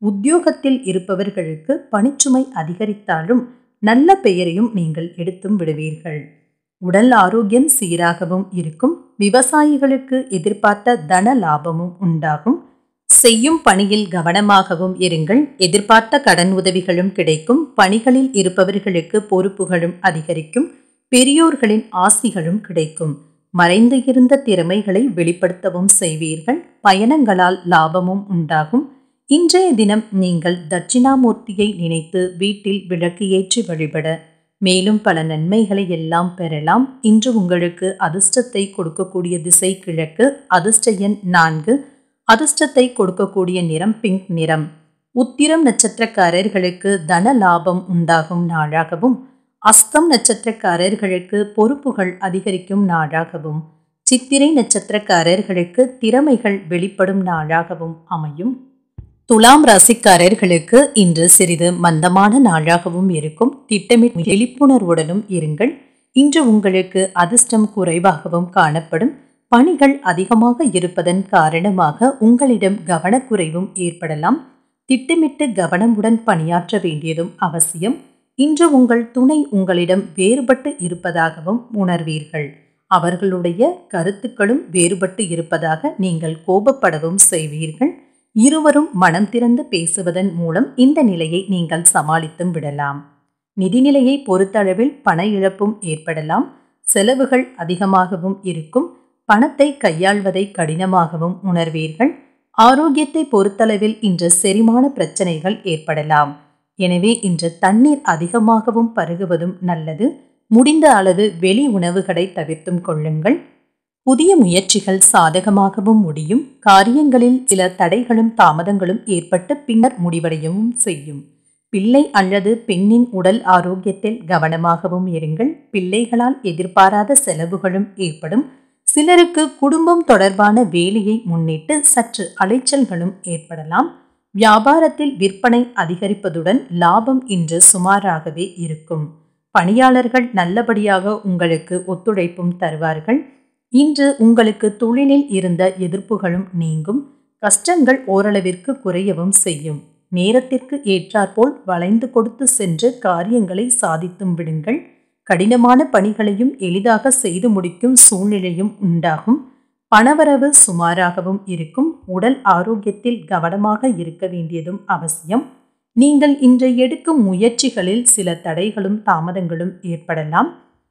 உத்தியோகத்தில் இருப்பவர்களுக்கு பணிச்சுமை அதிகரித்தாலும் நல்ல பெயரையும் நீங்கள் எடுத்தும் விடுவீர்கள் உடல் ஆரோக்கியம் சீராகவும் இருக்கும் விவசாயிகளுக்கு எதிர்பார்த்த தன லாபமும் உண்டாகும் செய்யும் பணியில் கவனமாகவும் இருங்கள் எதிர்பார்த்த கடன் உதவிகளும் கிடைக்கும் பணிகளில் இருப்பவர்களுக்கு பொறுப்புகளும் அதிகரிக்கும் பெரியோர்களின் ஆசிகளும் கிடைக்கும் மறைந்து இருந்த திறமைகளை வெளிப்படுத்தவும் செய்வீர்கள் பயணங்களால் லாபமும் உண்டாகும் இன்றைய தினம் நீங்கள் தட்சிணாமூர்த்தியை நினைத்து வீட்டில் விளக்கு ஏற்றி வழிபட மேலும் பல நன்மைகளை எல்லாம் பெறலாம் இன்று உங்களுக்கு அதிர்ஷ்டத்தை கொடுக்கக்கூடிய திசை கிழக்கு அதிர்ஷ்ட எண் நான்கு அதிர்ஷ்டத்தை கொடுக்கக்கூடிய நிறம் பிங்க் நிறம் உத்திரம் நட்சத்திரக்காரர்களுக்கு தன லாபம் உண்டாகும் நாளாகவும் அஸ்தம் நட்சத்திரக்காரர்களுக்கு பொறுப்புகள் அதிகரிக்கும் நாளாகவும் சித்திரை நட்சத்திரக்காரர்களுக்கு திறமைகள் வெளிப்படும் நாளாகவும் அமையும் துலாம் ராசிக்காரர்களுக்கு இன்று சிறிது மந்தமான நாளாகவும் இருக்கும் திட்டமிட்டு விழிப்புணர்வுடனும் இருங்கள் இன்று உங்களுக்கு அதிர்ஷ்டம் குறைவாகவும் காணப்படும் பணிகள் அதிகமாக இருப்பதன் காரணமாக உங்களிடம் கவனக்குறைவும் ஏற்படலாம் திட்டமிட்டு கவனமுடன் பணியாற்ற வேண்டியதும் அவசியம் இன்று உங்கள் துணை உங்களிடம் வேறுபட்டு இருப்பதாகவும் உணர்வீர்கள் அவர்களுடைய கருத்துக்களும் வேறுபட்டு இருப்பதாக நீங்கள் கோபப்படவும் செய்வீர்கள் இருவரும் மனம் திறந்து பேசுவதன் மூலம் இந்த நிலையை நீங்கள் சமாளித்தும் விடலாம் நிதிநிலையை பொறுத்தளவில் பண இழப்பும் ஏற்படலாம் செலவுகள் அதிகமாகவும் இருக்கும் பணத்தை கையாள்வதை கடினமாகவும் உணர்வீர்கள் ஆரோக்கியத்தை பொறுத்தளவில் இன்று செரிமான பிரச்சனைகள் ஏற்படலாம் எனவே இன்று தண்ணீர் அதிகமாகவும் பருகுவதும் நல்லது முடிந்த அளவு வெளி உணவுகளை தவிர்த்தும் கொள்ளுங்கள் புதிய முயற்சிகள் சாதகமாகவும் முடியும் காரியங்களில் சில தடைகளும் தாமதங்களும் ஏற்பட்டு பின்னர் முடிவடையவும் செய்யும் பிள்ளை அல்லது பெண்ணின் உடல் ஆரோக்கியத்தில் கவனமாகவும் இருங்கள் பிள்ளைகளால் எதிர்பாராத செலவுகளும் ஏற்படும் சிலருக்கு குடும்பம் தொடர்பான வேலையை முன்னிட்டு சற்று அலைச்சல்களும் ஏற்படலாம் வியாபாரத்தில் விற்பனை அதிகரிப்பதுடன் லாபம் இன்று சுமாராகவே இருக்கும் பணியாளர்கள் நல்லபடியாக உங்களுக்கு ஒத்துழைப்பும் தருவார்கள் இன்று உங்களுக்கு தொழிலில் இருந்த எதிர்ப்புகளும் நீங்கும் கஷ்டங்கள் ஓரளவிற்கு குறையவும் செய்யும் நேரத்திற்கு ஏற்றாற்போல் வளைந்து கொடுத்து சென்று காரியங்களை சாதித்தும் விடுங்கள் கடினமான பணிகளையும் எளிதாக செய்து முடிக்கும் சூழ்நிலையும் உண்டாகும் பணவரவு சுமாராகவும் இருக்கும் உடல் ஆரோக்கியத்தில் கவனமாக இருக்க வேண்டியதும் அவசியம் நீங்கள் இன்று எடுக்கும் முயற்சிகளில் சில தடைகளும் தாமதங்களும் ஏற்படலாம்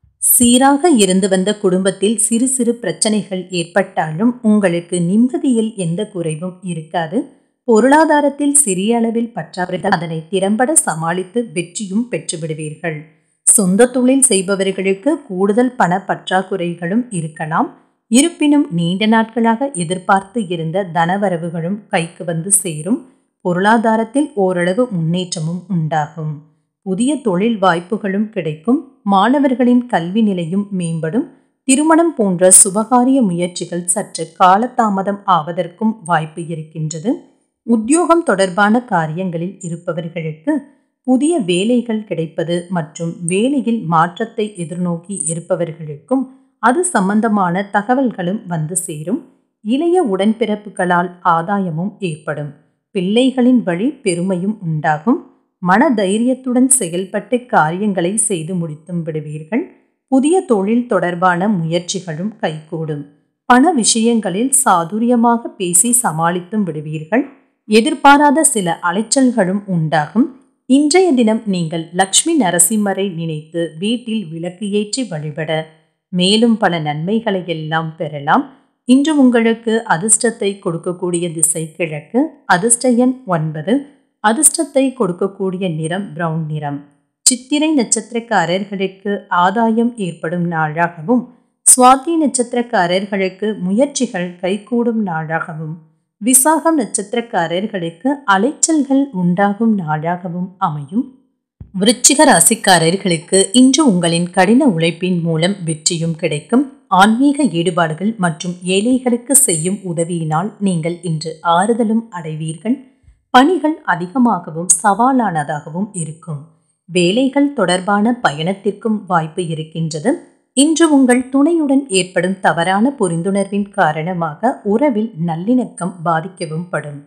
சீராக இருந்து வந்த குடும்பத்தில் சிறு சிறு பிரச்சனைகள் ஏற்பட்டாலும் உங்களுக்கு நிம்மதியில் எந்த குறைவும் இருக்காது பொருளாதாரத்தில் சிறிய அளவில் பற்றாக்குறை அதனை திறம்பட சமாளித்து வெற்றியும் பெற்றுவிடுவீர்கள் சொந்த தொழில் செய்பவர்களுக்கு கூடுதல் பண பற்றாக்குறைகளும் இருக்கலாம் இருப்பினும் நீண்ட நாட்களாக எதிர்பார்த்து இருந்த தனவரவுகளும் கைக்கு வந்து சேரும் பொருளாதாரத்தில் ஓரளவு முன்னேற்றமும் உண்டாகும் புதிய தொழில் வாய்ப்புகளும் கிடைக்கும் மாணவர்களின் கல்வி நிலையும் மேம்படும் திருமணம் போன்ற சுபகாரிய முயற்சிகள் சற்று காலதாமதம் ஆவதற்கும் வாய்ப்பு இருக்கின்றது உத்தியோகம் தொடர்பான காரியங்களில் இருப்பவர்களுக்கு புதிய வேலைகள் கிடைப்பது மற்றும் வேலையில் மாற்றத்தை எதிர்நோக்கி இருப்பவர்களுக்கும் அது சம்பந்தமான தகவல்களும் வந்து சேரும் இளைய உடன்பிறப்புகளால் ஆதாயமும் ஏற்படும் பிள்ளைகளின் வழி பெருமையும் உண்டாகும் மன தைரியத்துடன் செயல்பட்டு காரியங்களை செய்து முடித்தும் விடுவீர்கள் புதிய தொழில் தொடர்பான முயற்சிகளும் கைகூடும் பண விஷயங்களில் சாதுரியமாக பேசி சமாளித்தும் விடுவீர்கள் எதிர்பாராத சில அலைச்சல்களும் உண்டாகும் இன்றைய தினம் நீங்கள் லக்ஷ்மி நரசிம்மரை நினைத்து வீட்டில் விளக்கு ஏற்றி வழிபட மேலும் பல நன்மைகளை எல்லாம் பெறலாம் இன்று உங்களுக்கு அதிர்ஷ்டத்தை கொடுக்கக்கூடிய திசை கிழக்கு அதிர்ஷ்ட எண் ஒன்பது அதிர்ஷ்டத்தை கொடுக்கக்கூடிய நிறம் பிரவுன் நிறம் சித்திரை நட்சத்திரக்காரர்களுக்கு ஆதாயம் ஏற்படும் நாளாகவும் சுவாதி நட்சத்திரக்காரர்களுக்கு முயற்சிகள் கைகூடும் நாளாகவும் விசாகம் நட்சத்திரக்காரர்களுக்கு அலைச்சல்கள் உண்டாகும் நாளாகவும் அமையும் விருச்சிக ராசிக்காரர்களுக்கு இன்று உங்களின் கடின உழைப்பின் மூலம் வெற்றியும் கிடைக்கும் ஆன்மீக ஈடுபாடுகள் மற்றும் ஏழைகளுக்கு செய்யும் உதவியினால் நீங்கள் இன்று ஆறுதலும் அடைவீர்கள் பணிகள் அதிகமாகவும் சவாலானதாகவும் இருக்கும் வேலைகள் தொடர்பான பயணத்திற்கும் வாய்ப்பு இருக்கின்றது இன்று உங்கள் துணையுடன் ஏற்படும் தவறான புரிந்துணர்வின் காரணமாக உறவில் நல்லிணக்கம் பாதிக்கவும் படும்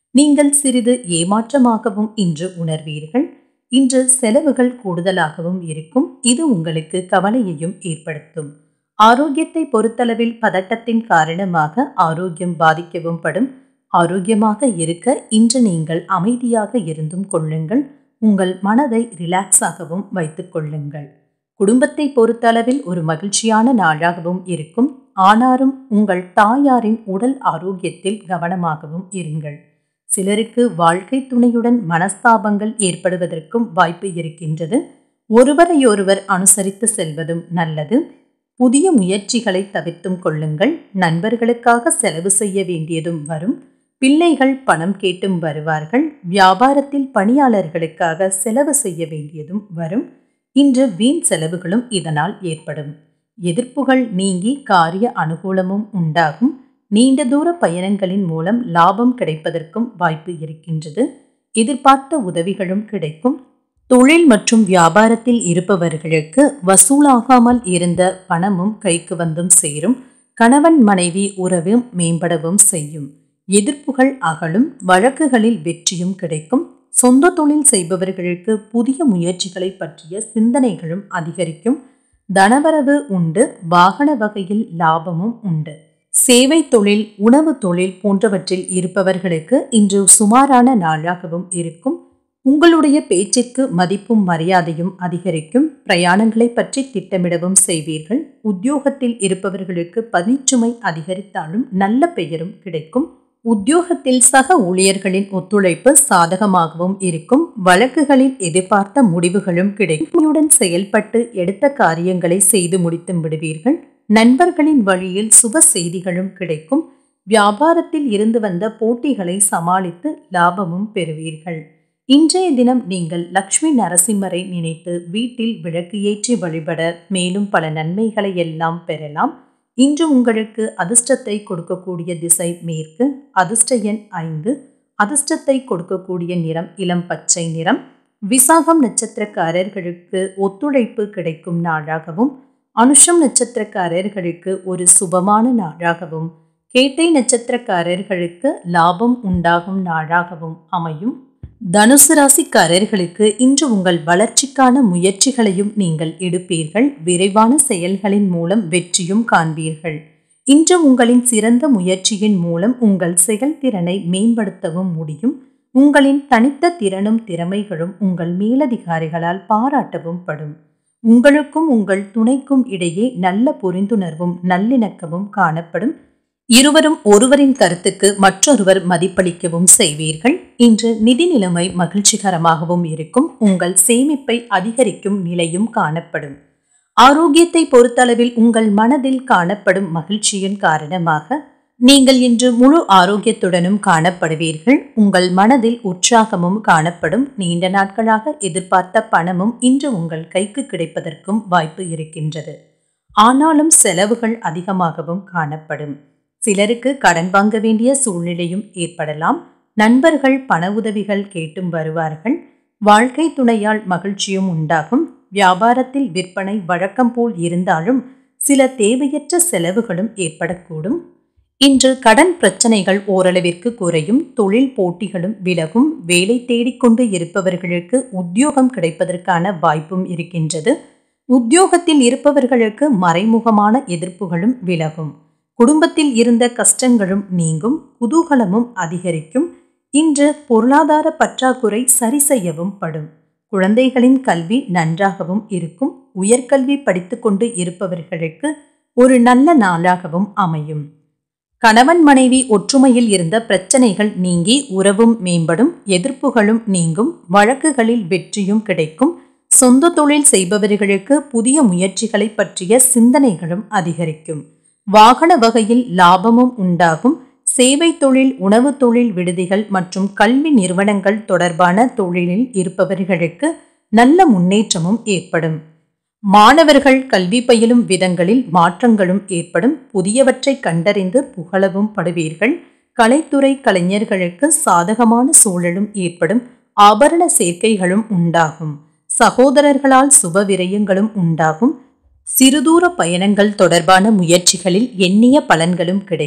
நீங்கள் சிறிது ஏமாற்றமாகவும் இன்று உணர்வீர்கள் இன்று செலவுகள் கூடுதலாகவும் இருக்கும் இது உங்களுக்கு கவலையையும் ஏற்படுத்தும் ஆரோக்கியத்தை பொறுத்தளவில் பதட்டத்தின் காரணமாக ஆரோக்கியம் பாதிக்கவும் படும் ஆரோக்கியமாக இருக்க இன்று நீங்கள் அமைதியாக இருந்தும் கொள்ளுங்கள் உங்கள் மனதை ரிலாக்ஸாகவும் வைத்துக் கொள்ளுங்கள் குடும்பத்தை பொறுத்தளவில் ஒரு மகிழ்ச்சியான நாளாகவும் இருக்கும் ஆனாலும் உங்கள் தாயாரின் உடல் ஆரோக்கியத்தில் கவனமாகவும் இருங்கள் சிலருக்கு வாழ்க்கை துணையுடன் மனஸ்தாபங்கள் ஏற்படுவதற்கும் வாய்ப்பு இருக்கின்றது ஒருவரையொருவர் அனுசரித்து செல்வதும் நல்லது புதிய முயற்சிகளை தவிர்த்தும் கொள்ளுங்கள் நண்பர்களுக்காக செலவு செய்ய வேண்டியதும் வரும் பிள்ளைகள் பணம் கேட்டும் வருவார்கள் வியாபாரத்தில் பணியாளர்களுக்காக செலவு செய்ய வேண்டியதும் வரும் இன்று வீண் செலவுகளும் இதனால் ஏற்படும் எதிர்ப்புகள் நீங்கி காரிய அனுகூலமும் உண்டாகும் நீண்ட தூர பயணங்களின் மூலம் லாபம் கிடைப்பதற்கும் வாய்ப்பு இருக்கின்றது எதிர்பார்த்த உதவிகளும் கிடைக்கும் தொழில் மற்றும் வியாபாரத்தில் இருப்பவர்களுக்கு வசூலாகாமல் இருந்த பணமும் கைக்கு வந்தும் சேரும் கணவன் மனைவி உறவும் மேம்படவும் செய்யும் எதிர்ப்புகள் அகலும் வழக்குகளில் வெற்றியும் கிடைக்கும் சொந்த தொழில் செய்பவர்களுக்கு புதிய முயற்சிகளை பற்றிய சிந்தனைகளும் அதிகரிக்கும் தனவரவு உண்டு வாகன வகையில் லாபமும் உண்டு சேவை தொழில் உணவு தொழில் போன்றவற்றில் இருப்பவர்களுக்கு இன்று சுமாரான நாளாகவும் இருக்கும் உங்களுடைய பேச்சிற்கு மதிப்பும் மரியாதையும் அதிகரிக்கும் பிரயாணங்களை பற்றி திட்டமிடவும் செய்வீர்கள் உத்தியோகத்தில் இருப்பவர்களுக்கு பணிச்சுமை அதிகரித்தாலும் நல்ல பெயரும் கிடைக்கும் உத்தியோகத்தில் சக ஊழியர்களின் ஒத்துழைப்பு சாதகமாகவும் இருக்கும் வழக்குகளில் எதிர்பார்த்த முடிவுகளும் கிடைக்கும் செயல்பட்டு எடுத்த காரியங்களை செய்து முடித்து விடுவீர்கள் நண்பர்களின் வழியில் சுப செய்திகளும் கிடைக்கும் வியாபாரத்தில் இருந்து வந்த போட்டிகளை சமாளித்து லாபமும் பெறுவீர்கள் இன்றைய தினம் நீங்கள் லக்ஷ்மி நரசிம்மரை நினைத்து வீட்டில் விளக்கு ஏற்றி வழிபட மேலும் பல நன்மைகளை எல்லாம் பெறலாம் இன்று உங்களுக்கு அதிர்ஷ்டத்தை கொடுக்கக்கூடிய திசை மேற்கு அதிர்ஷ்ட எண் ஐந்து அதிர்ஷ்டத்தை கொடுக்கக்கூடிய நிறம் இளம் பச்சை நிறம் விசாகம் நட்சத்திரக்காரர்களுக்கு ஒத்துழைப்பு கிடைக்கும் நாளாகவும் அனுஷம் நட்சத்திரக்காரர்களுக்கு ஒரு சுபமான நாளாகவும் கேட்டை நட்சத்திரக்காரர்களுக்கு லாபம் உண்டாகும் நாளாகவும் அமையும் தனுசு ராசிக்காரர்களுக்கு இன்று உங்கள் வளர்ச்சிக்கான முயற்சிகளையும் நீங்கள் எடுப்பீர்கள் விரைவான செயல்களின் மூலம் வெற்றியும் காண்பீர்கள் இன்று உங்களின் சிறந்த முயற்சியின் மூலம் உங்கள் செயல்திறனை மேம்படுத்தவும் முடியும் உங்களின் தனித்த திறனும் திறமைகளும் உங்கள் மேலதிகாரிகளால் பாராட்டவும் படும் உங்களுக்கும் உங்கள் துணைக்கும் இடையே நல்ல புரிந்துணர்வும் நல்லிணக்கமும் காணப்படும் இருவரும் ஒருவரின் கருத்துக்கு மற்றொருவர் மதிப்பளிக்கவும் செய்வீர்கள் இன்று நிதி நிலைமை மகிழ்ச்சிகரமாகவும் இருக்கும் உங்கள் சேமிப்பை அதிகரிக்கும் நிலையும் காணப்படும் ஆரோக்கியத்தை பொறுத்தளவில் உங்கள் மனதில் காணப்படும் மகிழ்ச்சியின் காரணமாக நீங்கள் இன்று முழு ஆரோக்கியத்துடனும் காணப்படுவீர்கள் உங்கள் மனதில் உற்சாகமும் காணப்படும் நீண்ட நாட்களாக எதிர்பார்த்த பணமும் இன்று உங்கள் கைக்கு கிடைப்பதற்கும் வாய்ப்பு இருக்கின்றது ஆனாலும் செலவுகள் அதிகமாகவும் காணப்படும் சிலருக்கு கடன் வாங்க வேண்டிய சூழ்நிலையும் ஏற்படலாம் நண்பர்கள் பண உதவிகள் கேட்டும் வருவார்கள் வாழ்க்கை துணையால் மகிழ்ச்சியும் உண்டாகும் வியாபாரத்தில் விற்பனை வழக்கம் போல் இருந்தாலும் சில தேவையற்ற செலவுகளும் ஏற்படக்கூடும் இன்று கடன் பிரச்சனைகள் ஓரளவிற்கு குறையும் தொழில் போட்டிகளும் விலகும் வேலை தேடிக்கொண்டு இருப்பவர்களுக்கு உத்தியோகம் கிடைப்பதற்கான வாய்ப்பும் இருக்கின்றது உத்தியோகத்தில் இருப்பவர்களுக்கு மறைமுகமான எதிர்ப்புகளும் விலகும் குடும்பத்தில் இருந்த கஷ்டங்களும் நீங்கும் குதூகலமும் அதிகரிக்கும் இன்று பொருளாதார பற்றாக்குறை சரி செய்யவும் படும் குழந்தைகளின் கல்வி நன்றாகவும் இருக்கும் உயர்கல்வி படித்துக்கொண்டு இருப்பவர்களுக்கு ஒரு நல்ல நாளாகவும் அமையும் கணவன் மனைவி ஒற்றுமையில் இருந்த பிரச்சனைகள் நீங்கி உறவும் மேம்படும் எதிர்ப்புகளும் நீங்கும் வழக்குகளில் வெற்றியும் கிடைக்கும் சொந்த தொழில் செய்பவர்களுக்கு புதிய முயற்சிகளை பற்றிய சிந்தனைகளும் அதிகரிக்கும் வாகன வகையில் லாபமும் உண்டாகும் சேவை தொழில் உணவு தொழில் விடுதிகள் மற்றும் கல்வி நிறுவனங்கள் தொடர்பான தொழிலில் இருப்பவர்களுக்கு நல்ல முன்னேற்றமும் ஏற்படும் மாணவர்கள் கல்வி பயிலும் விதங்களில் மாற்றங்களும் ஏற்படும் புதியவற்றை கண்டறிந்து புகழவும் படுவீர்கள் கலைத்துறை கலைஞர்களுக்கு சாதகமான சூழலும் ஏற்படும் ஆபரண சேர்க்கைகளும் உண்டாகும் சகோதரர்களால் சுப விரயங்களும் உண்டாகும் சிறுதூர பயணங்கள் தொடர்பான முயற்சிகளில் எண்ணிய பலன்களும் கிடைக்கும்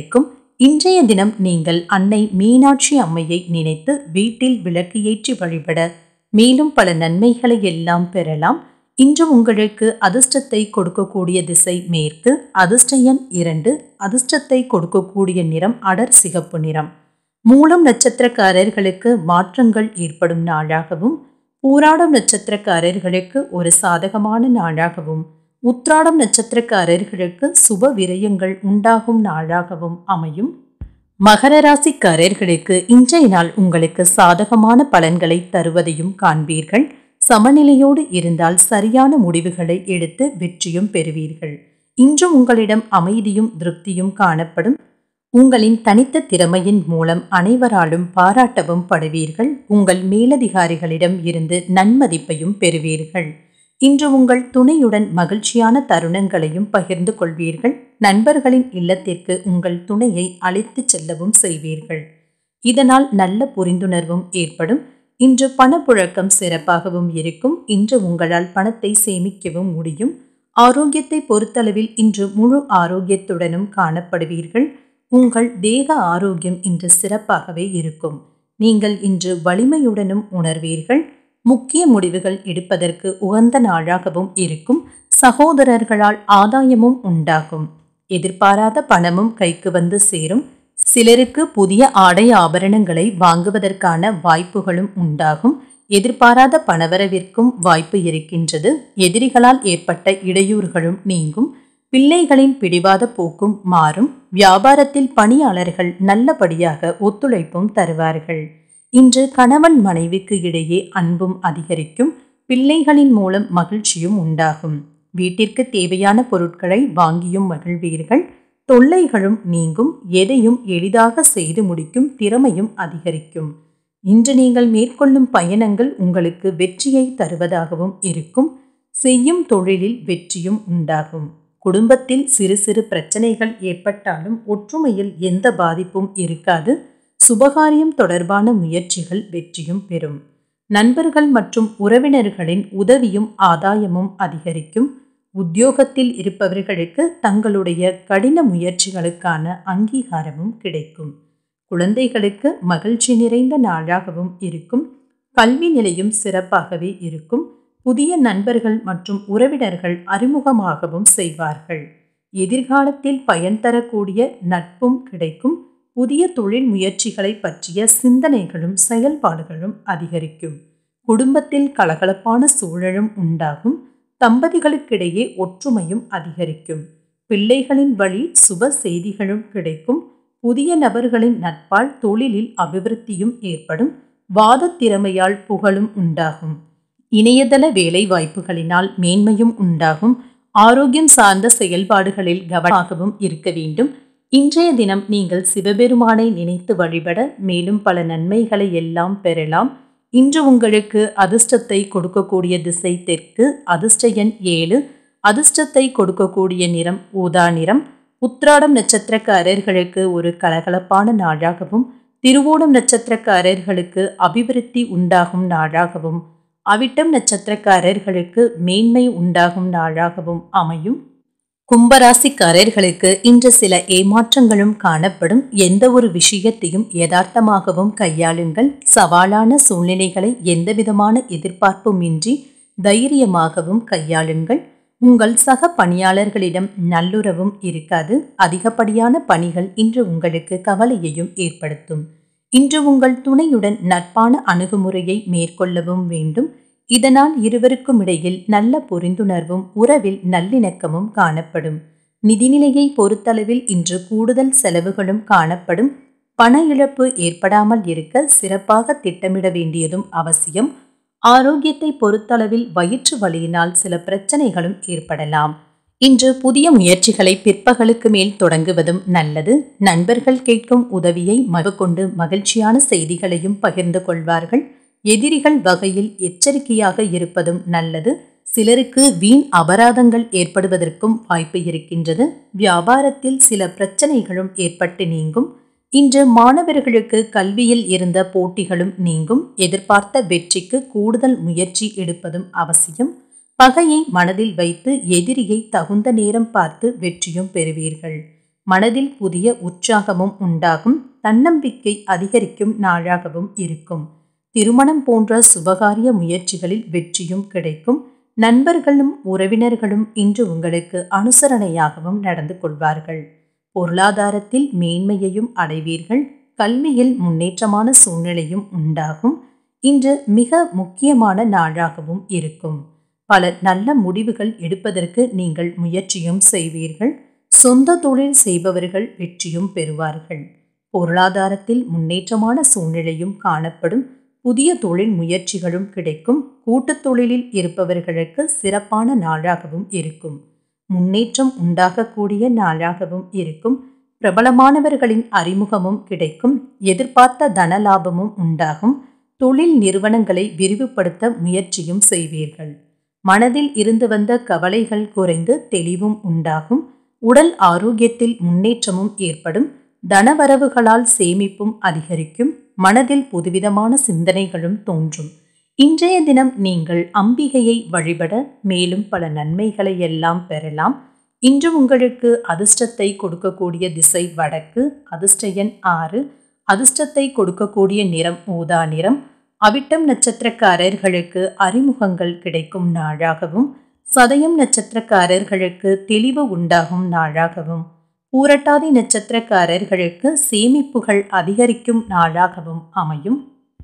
இன்றைய தினம் நீங்கள் அன்னை மீனாட்சி அம்மையை நினைத்து வீட்டில் விளக்கு ஏற்றி வழிபட மேலும் பல நன்மைகளை எல்லாம் பெறலாம் இன்று உங்களுக்கு அதிர்ஷ்டத்தை கொடுக்கக்கூடிய திசை மேற்கு அதிர்ஷ்ட எண் இரண்டு அதிர்ஷ்டத்தை கொடுக்கக்கூடிய நிறம் அடர் சிகப்பு நிறம் மூலம் நட்சத்திரக்காரர்களுக்கு மாற்றங்கள் ஏற்படும் நாளாகவும் பூராடம் நட்சத்திரக்காரர்களுக்கு ஒரு சாதகமான நாளாகவும் உத்ராடம் நட்சத்திரக்காரர்களுக்கு சுப விரயங்கள் உண்டாகும் நாளாகவும் அமையும் மகர ராசிக்காரர்களுக்கு இன்றைய நாள் உங்களுக்கு சாதகமான பலன்களை தருவதையும் காண்பீர்கள் சமநிலையோடு இருந்தால் சரியான முடிவுகளை எடுத்து வெற்றியும் பெறுவீர்கள் இன்று உங்களிடம் அமைதியும் திருப்தியும் காணப்படும் உங்களின் தனித்த திறமையின் மூலம் அனைவராலும் பாராட்டவும் படுவீர்கள் உங்கள் மேலதிகாரிகளிடம் இருந்து நன்மதிப்பையும் பெறுவீர்கள் இன்று உங்கள் துணையுடன் மகிழ்ச்சியான தருணங்களையும் பகிர்ந்து கொள்வீர்கள் நண்பர்களின் இல்லத்திற்கு உங்கள் துணையை அழைத்துச் செல்லவும் செய்வீர்கள் இதனால் நல்ல புரிந்துணர்வும் ஏற்படும் இன்று பணப்புழக்கம் சிறப்பாகவும் இருக்கும் இன்று உங்களால் பணத்தை சேமிக்கவும் முடியும் ஆரோக்கியத்தை பொறுத்தளவில் இன்று முழு ஆரோக்கியத்துடனும் காணப்படுவீர்கள் உங்கள் தேக ஆரோக்கியம் இன்று சிறப்பாகவே இருக்கும் நீங்கள் இன்று வலிமையுடனும் உணர்வீர்கள் முக்கிய முடிவுகள் எடுப்பதற்கு உகந்த நாளாகவும் இருக்கும் சகோதரர்களால் ஆதாயமும் உண்டாகும் எதிர்பாராத பணமும் கைக்கு வந்து சேரும் சிலருக்கு புதிய ஆடை ஆபரணங்களை வாங்குவதற்கான வாய்ப்புகளும் உண்டாகும் எதிர்பாராத பணவரவிற்கும் வாய்ப்பு இருக்கின்றது எதிரிகளால் ஏற்பட்ட இடையூறுகளும் நீங்கும் பிள்ளைகளின் பிடிவாத போக்கும் மாறும் வியாபாரத்தில் பணியாளர்கள் நல்லபடியாக ஒத்துழைப்பும் தருவார்கள் இன்று கணவன் மனைவிக்கு இடையே அன்பும் அதிகரிக்கும் பிள்ளைகளின் மூலம் மகிழ்ச்சியும் உண்டாகும் வீட்டிற்கு தேவையான பொருட்களை வாங்கியும் மகிழ்வீர்கள் தொல்லைகளும் நீங்கும் எதையும் எளிதாக செய்து முடிக்கும் திறமையும் அதிகரிக்கும் இன்று நீங்கள் மேற்கொள்ளும் பயணங்கள் உங்களுக்கு வெற்றியை தருவதாகவும் இருக்கும் செய்யும் தொழிலில் வெற்றியும் உண்டாகும் குடும்பத்தில் சிறு சிறு பிரச்சனைகள் ஏற்பட்டாலும் ஒற்றுமையில் எந்த பாதிப்பும் இருக்காது சுபகாரியம் தொடர்பான முயற்சிகள் வெற்றியும் பெறும் நண்பர்கள் மற்றும் உறவினர்களின் உதவியும் ஆதாயமும் அதிகரிக்கும் உத்தியோகத்தில் இருப்பவர்களுக்கு தங்களுடைய கடின முயற்சிகளுக்கான அங்கீகாரமும் கிடைக்கும் குழந்தைகளுக்கு மகிழ்ச்சி நிறைந்த நாளாகவும் இருக்கும் கல்வி நிலையும் சிறப்பாகவே இருக்கும் புதிய நண்பர்கள் மற்றும் உறவினர்கள் அறிமுகமாகவும் செய்வார்கள் எதிர்காலத்தில் பயன் தரக்கூடிய நட்பும் கிடைக்கும் புதிய தொழில் முயற்சிகளை பற்றிய சிந்தனைகளும் செயல்பாடுகளும் அதிகரிக்கும் குடும்பத்தில் கலகலப்பான சூழலும் உண்டாகும் தம்பதிகளுக்கிடையே ஒற்றுமையும் அதிகரிக்கும் பிள்ளைகளின் வழி சுப செய்திகளும் கிடைக்கும் புதிய நபர்களின் நட்பால் தொழிலில் அபிவிருத்தியும் ஏற்படும் வாத திறமையால் புகழும் உண்டாகும் இணையதள வேலை வாய்ப்புகளினால் மேன்மையும் உண்டாகும் ஆரோக்கியம் சார்ந்த செயல்பாடுகளில் கவனமாகவும் இருக்க வேண்டும் இன்றைய தினம் நீங்கள் சிவபெருமானை நினைத்து வழிபட மேலும் பல நன்மைகளை எல்லாம் பெறலாம் இன்று உங்களுக்கு அதிர்ஷ்டத்தை கொடுக்கக்கூடிய திசை தெற்கு அதிர்ஷ்ட எண் ஏழு அதிர்ஷ்டத்தை கொடுக்கக்கூடிய நிறம் ஊதா நிறம் உத்ராடம் நட்சத்திரக்காரர்களுக்கு ஒரு கலகலப்பான நாளாகவும் திருவோணம் நட்சத்திரக்காரர்களுக்கு அபிவிருத்தி உண்டாகும் நாளாகவும் அவிட்டம் நட்சத்திரக்காரர்களுக்கு மேன்மை உண்டாகும் நாளாகவும் அமையும் கும்பராசிக்காரர்களுக்கு இன்று சில ஏமாற்றங்களும் காணப்படும் எந்த ஒரு விஷயத்தையும் யதார்த்தமாகவும் கையாளுங்கள் சவாலான சூழ்நிலைகளை எந்தவிதமான எதிர்பார்ப்புமின்றி தைரியமாகவும் கையாளுங்கள் உங்கள் சக பணியாளர்களிடம் நல்லுறவும் இருக்காது அதிகப்படியான பணிகள் இன்று உங்களுக்கு கவலையையும் ஏற்படுத்தும் இன்று உங்கள் துணையுடன் நட்பான அணுகுமுறையை மேற்கொள்ளவும் வேண்டும் இதனால் இருவருக்கும் இடையில் நல்ல புரிந்துணர்வும் உறவில் நல்லிணக்கமும் காணப்படும் நிதிநிலையை பொறுத்தளவில் இன்று கூடுதல் செலவுகளும் காணப்படும் பண இழப்பு ஏற்படாமல் இருக்க சிறப்பாக திட்டமிட வேண்டியதும் அவசியம் ஆரோக்கியத்தை பொறுத்தளவில் வயிற்று வலியினால் சில பிரச்சனைகளும் ஏற்படலாம் இன்று புதிய முயற்சிகளை பிற்பகலுக்கு மேல் தொடங்குவதும் நல்லது நண்பர்கள் கேட்கும் உதவியை மறுகொண்டு மகிழ்ச்சியான செய்திகளையும் பகிர்ந்து கொள்வார்கள் எதிரிகள் வகையில் எச்சரிக்கையாக இருப்பதும் நல்லது சிலருக்கு வீண் அபராதங்கள் ஏற்படுவதற்கும் வாய்ப்பு இருக்கின்றது வியாபாரத்தில் சில பிரச்சனைகளும் ஏற்பட்டு நீங்கும் இன்று மாணவர்களுக்கு கல்வியில் இருந்த போட்டிகளும் நீங்கும் எதிர்பார்த்த வெற்றிக்கு கூடுதல் முயற்சி எடுப்பதும் அவசியம் பகையை மனதில் வைத்து எதிரியை தகுந்த நேரம் பார்த்து வெற்றியும் பெறுவீர்கள் மனதில் புதிய உற்சாகமும் உண்டாகும் தன்னம்பிக்கை அதிகரிக்கும் நாளாகவும் இருக்கும் திருமணம் போன்ற சுபகாரிய முயற்சிகளில் வெற்றியும் கிடைக்கும் நண்பர்களும் உறவினர்களும் இன்று உங்களுக்கு அனுசரணையாகவும் நடந்து கொள்வார்கள் பொருளாதாரத்தில் மேன்மையையும் அடைவீர்கள் கல்வியில் முன்னேற்றமான சூழ்நிலையும் உண்டாகும் இன்று மிக முக்கியமான நாளாகவும் இருக்கும் பல நல்ல முடிவுகள் எடுப்பதற்கு நீங்கள் முயற்சியும் செய்வீர்கள் சொந்த தொழில் செய்பவர்கள் வெற்றியும் பெறுவார்கள் பொருளாதாரத்தில் முன்னேற்றமான சூழ்நிலையும் காணப்படும் புதிய தொழில் முயற்சிகளும் கிடைக்கும் கூட்டுத் தொழிலில் இருப்பவர்களுக்கு சிறப்பான நாளாகவும் இருக்கும் முன்னேற்றம் உண்டாகக்கூடிய நாளாகவும் இருக்கும் பிரபலமானவர்களின் அறிமுகமும் கிடைக்கும் எதிர்பார்த்த தன லாபமும் உண்டாகும் தொழில் நிறுவனங்களை விரிவுபடுத்த முயற்சியும் செய்வீர்கள் மனதில் இருந்து வந்த கவலைகள் குறைந்து தெளிவும் உண்டாகும் உடல் ஆரோக்கியத்தில் முன்னேற்றமும் ஏற்படும் தனவரவுகளால் சேமிப்பும் அதிகரிக்கும் மனதில் புதுவிதமான சிந்தனைகளும் தோன்றும் இன்றைய தினம் நீங்கள் அம்பிகையை வழிபட மேலும் பல நன்மைகளை எல்லாம் பெறலாம் இன்று உங்களுக்கு அதிர்ஷ்டத்தை கொடுக்கக்கூடிய திசை வடக்கு அதிர்ஷ்ட எண் ஆறு அதிர்ஷ்டத்தை கொடுக்கக்கூடிய நிறம் ஊதா நிறம் அவிட்டம் நட்சத்திரக்காரர்களுக்கு அறிமுகங்கள் கிடைக்கும் நாளாகவும் சதயம் நட்சத்திரக்காரர்களுக்கு தெளிவு உண்டாகும் நாளாகவும் பூரட்டாதி நட்சத்திரக்காரர்களுக்கு சேமிப்புகள் அதிகரிக்கும் நாளாகவும் அமையும்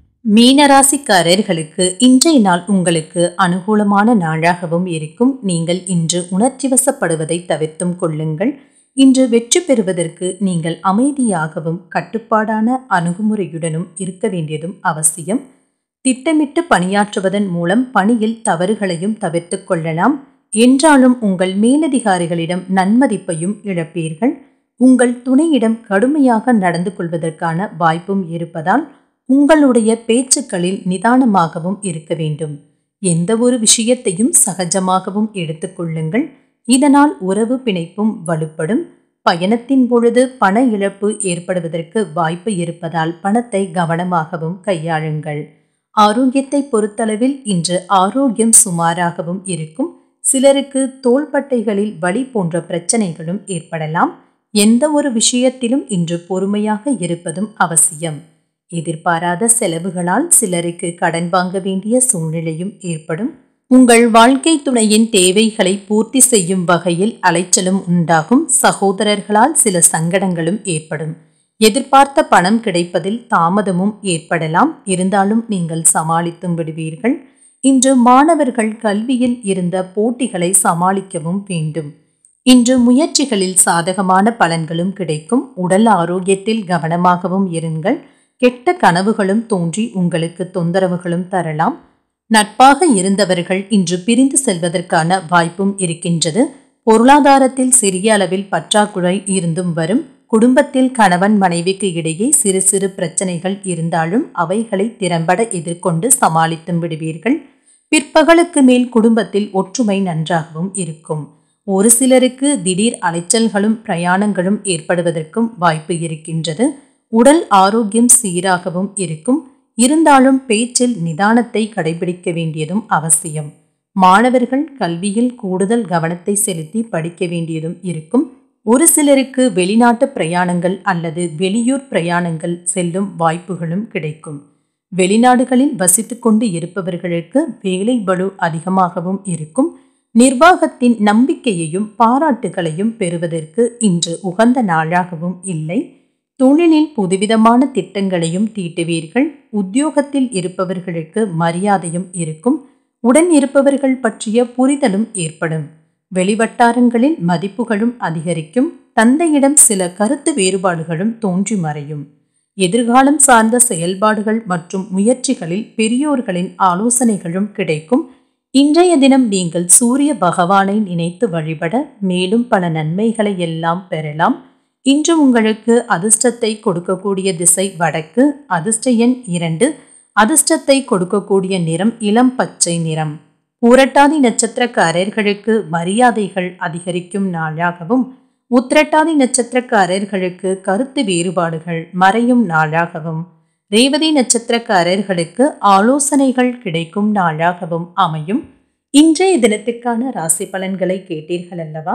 மீனராசிக்காரர்களுக்கு இன்றைய நாள் உங்களுக்கு அனுகூலமான நாளாகவும் இருக்கும் நீங்கள் இன்று உணர்ச்சி வசப்படுவதை தவிர்த்தும் கொள்ளுங்கள் இன்று வெற்றி பெறுவதற்கு நீங்கள் அமைதியாகவும் கட்டுப்பாடான அணுகுமுறையுடனும் இருக்க வேண்டியதும் அவசியம் திட்டமிட்டு பணியாற்றுவதன் மூலம் பணியில் தவறுகளையும் தவிர்த்து கொள்ளலாம் என்றாலும் உங்கள் மேலதிகாரிகளிடம் நன்மதிப்பையும் இழப்பீர்கள் உங்கள் துணையிடம் கடுமையாக நடந்து கொள்வதற்கான வாய்ப்பும் இருப்பதால் உங்களுடைய பேச்சுக்களில் நிதானமாகவும் இருக்க வேண்டும் எந்த ஒரு விஷயத்தையும் சகஜமாகவும் எடுத்துக்கொள்ளுங்கள் இதனால் உறவு பிணைப்பும் வலுப்படும் பயணத்தின் பொழுது பண இழப்பு ஏற்படுவதற்கு வாய்ப்பு இருப்பதால் பணத்தை கவனமாகவும் கையாளுங்கள் ஆரோக்கியத்தை பொறுத்தளவில் இன்று ஆரோக்கியம் சுமாராகவும் இருக்கும் சிலருக்கு தோள்பட்டைகளில் வலி போன்ற பிரச்சனைகளும் ஏற்படலாம் எந்த ஒரு விஷயத்திலும் இன்று பொறுமையாக இருப்பதும் அவசியம் எதிர்பாராத செலவுகளால் சிலருக்கு கடன் வாங்க வேண்டிய சூழ்நிலையும் ஏற்படும் உங்கள் வாழ்க்கை துணையின் தேவைகளை பூர்த்தி செய்யும் வகையில் அலைச்சலும் உண்டாகும் சகோதரர்களால் சில சங்கடங்களும் ஏற்படும் எதிர்பார்த்த பணம் கிடைப்பதில் தாமதமும் ஏற்படலாம் இருந்தாலும் நீங்கள் சமாளித்தும் விடுவீர்கள் இன்று மாணவர்கள் கல்வியில் இருந்த போட்டிகளை சமாளிக்கவும் வேண்டும் இன்று முயற்சிகளில் சாதகமான பலன்களும் கிடைக்கும் உடல் ஆரோக்கியத்தில் கவனமாகவும் இருங்கள் கெட்ட கனவுகளும் தோன்றி உங்களுக்கு தொந்தரவுகளும் தரலாம் நட்பாக இருந்தவர்கள் இன்று பிரிந்து செல்வதற்கான வாய்ப்பும் இருக்கின்றது பொருளாதாரத்தில் சிறிய அளவில் பற்றாக்குறை இருந்தும் வரும் குடும்பத்தில் கணவன் மனைவிக்கு இடையே சிறு சிறு பிரச்சனைகள் இருந்தாலும் அவைகளை திறம்பட எதிர்கொண்டு சமாளித்தும் விடுவீர்கள் பிற்பகலுக்கு மேல் குடும்பத்தில் ஒற்றுமை நன்றாகவும் இருக்கும் ஒரு சிலருக்கு திடீர் அலைச்சல்களும் பிரயாணங்களும் ஏற்படுவதற்கும் வாய்ப்பு இருக்கின்றது உடல் ஆரோக்கியம் சீராகவும் இருக்கும் இருந்தாலும் பேச்சில் நிதானத்தை கடைபிடிக்க வேண்டியதும் அவசியம் மாணவர்கள் கல்வியில் கூடுதல் கவனத்தை செலுத்தி படிக்க வேண்டியதும் இருக்கும் ஒரு சிலருக்கு வெளிநாட்டு பிரயாணங்கள் அல்லது வெளியூர் பிரயாணங்கள் செல்லும் வாய்ப்புகளும் கிடைக்கும் வெளிநாடுகளில் வசித்துக்கொண்டு இருப்பவர்களுக்கு வேலை பளு அதிகமாகவும் இருக்கும் நிர்வாகத்தின் நம்பிக்கையையும் பாராட்டுகளையும் பெறுவதற்கு இன்று உகந்த நாளாகவும் இல்லை தொழிலில் புதுவிதமான திட்டங்களையும் தீட்டுவீர்கள் உத்தியோகத்தில் இருப்பவர்களுக்கு மரியாதையும் இருக்கும் உடன் இருப்பவர்கள் பற்றிய புரிதலும் ஏற்படும் வெளிவட்டாரங்களில் மதிப்புகளும் அதிகரிக்கும் தந்தையிடம் சில கருத்து வேறுபாடுகளும் தோன்றி மறையும் எதிர்காலம் சார்ந்த செயல்பாடுகள் மற்றும் முயற்சிகளில் பெரியோர்களின் ஆலோசனைகளும் கிடைக்கும் இன்றைய தினம் நீங்கள் சூரிய பகவானை நினைத்து வழிபட மேலும் பல நன்மைகளை எல்லாம் பெறலாம் இன்று உங்களுக்கு அதிர்ஷ்டத்தை கொடுக்கக்கூடிய திசை வடக்கு அதிர்ஷ்ட எண் இரண்டு அதிர்ஷ்டத்தை கொடுக்கக்கூடிய நிறம் இளம் பச்சை நிறம் பூரட்டாதி நட்சத்திரக்காரர்களுக்கு மரியாதைகள் அதிகரிக்கும் நாளாகவும் உத்திரட்டாதி நட்சத்திரக்காரர்களுக்கு கருத்து வேறுபாடுகள் மறையும் நாளாகவும் ரேவதி நட்சத்திரக்காரர்களுக்கு ஆலோசனைகள் கிடைக்கும் நாளாகவும் அமையும் இன்றைய தினத்திற்கான ராசி பலன்களை கேட்டீர்கள் அல்லவா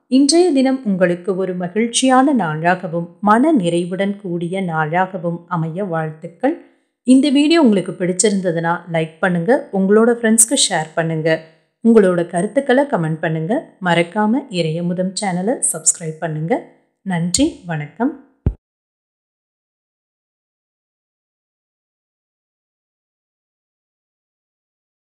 இன்றைய தினம் உங்களுக்கு ஒரு மகிழ்ச்சியான நாளாகவும் மன நிறைவுடன் கூடிய நாளாகவும் அமைய வாழ்த்துக்கள் இந்த வீடியோ உங்களுக்கு பிடிச்சிருந்ததுன்னா லைக் பண்ணுங்க உங்களோட ஃப்ரெண்ட்ஸ்க்கு ஷேர் பண்ணுங்க உங்களோட கருத்துக்களை கமெண்ட் பண்ணுங்க மறக்காம இறையமுதம் சேனலை சப்ஸ்கிரைப் பண்ணுங்க நன்றி வணக்கம்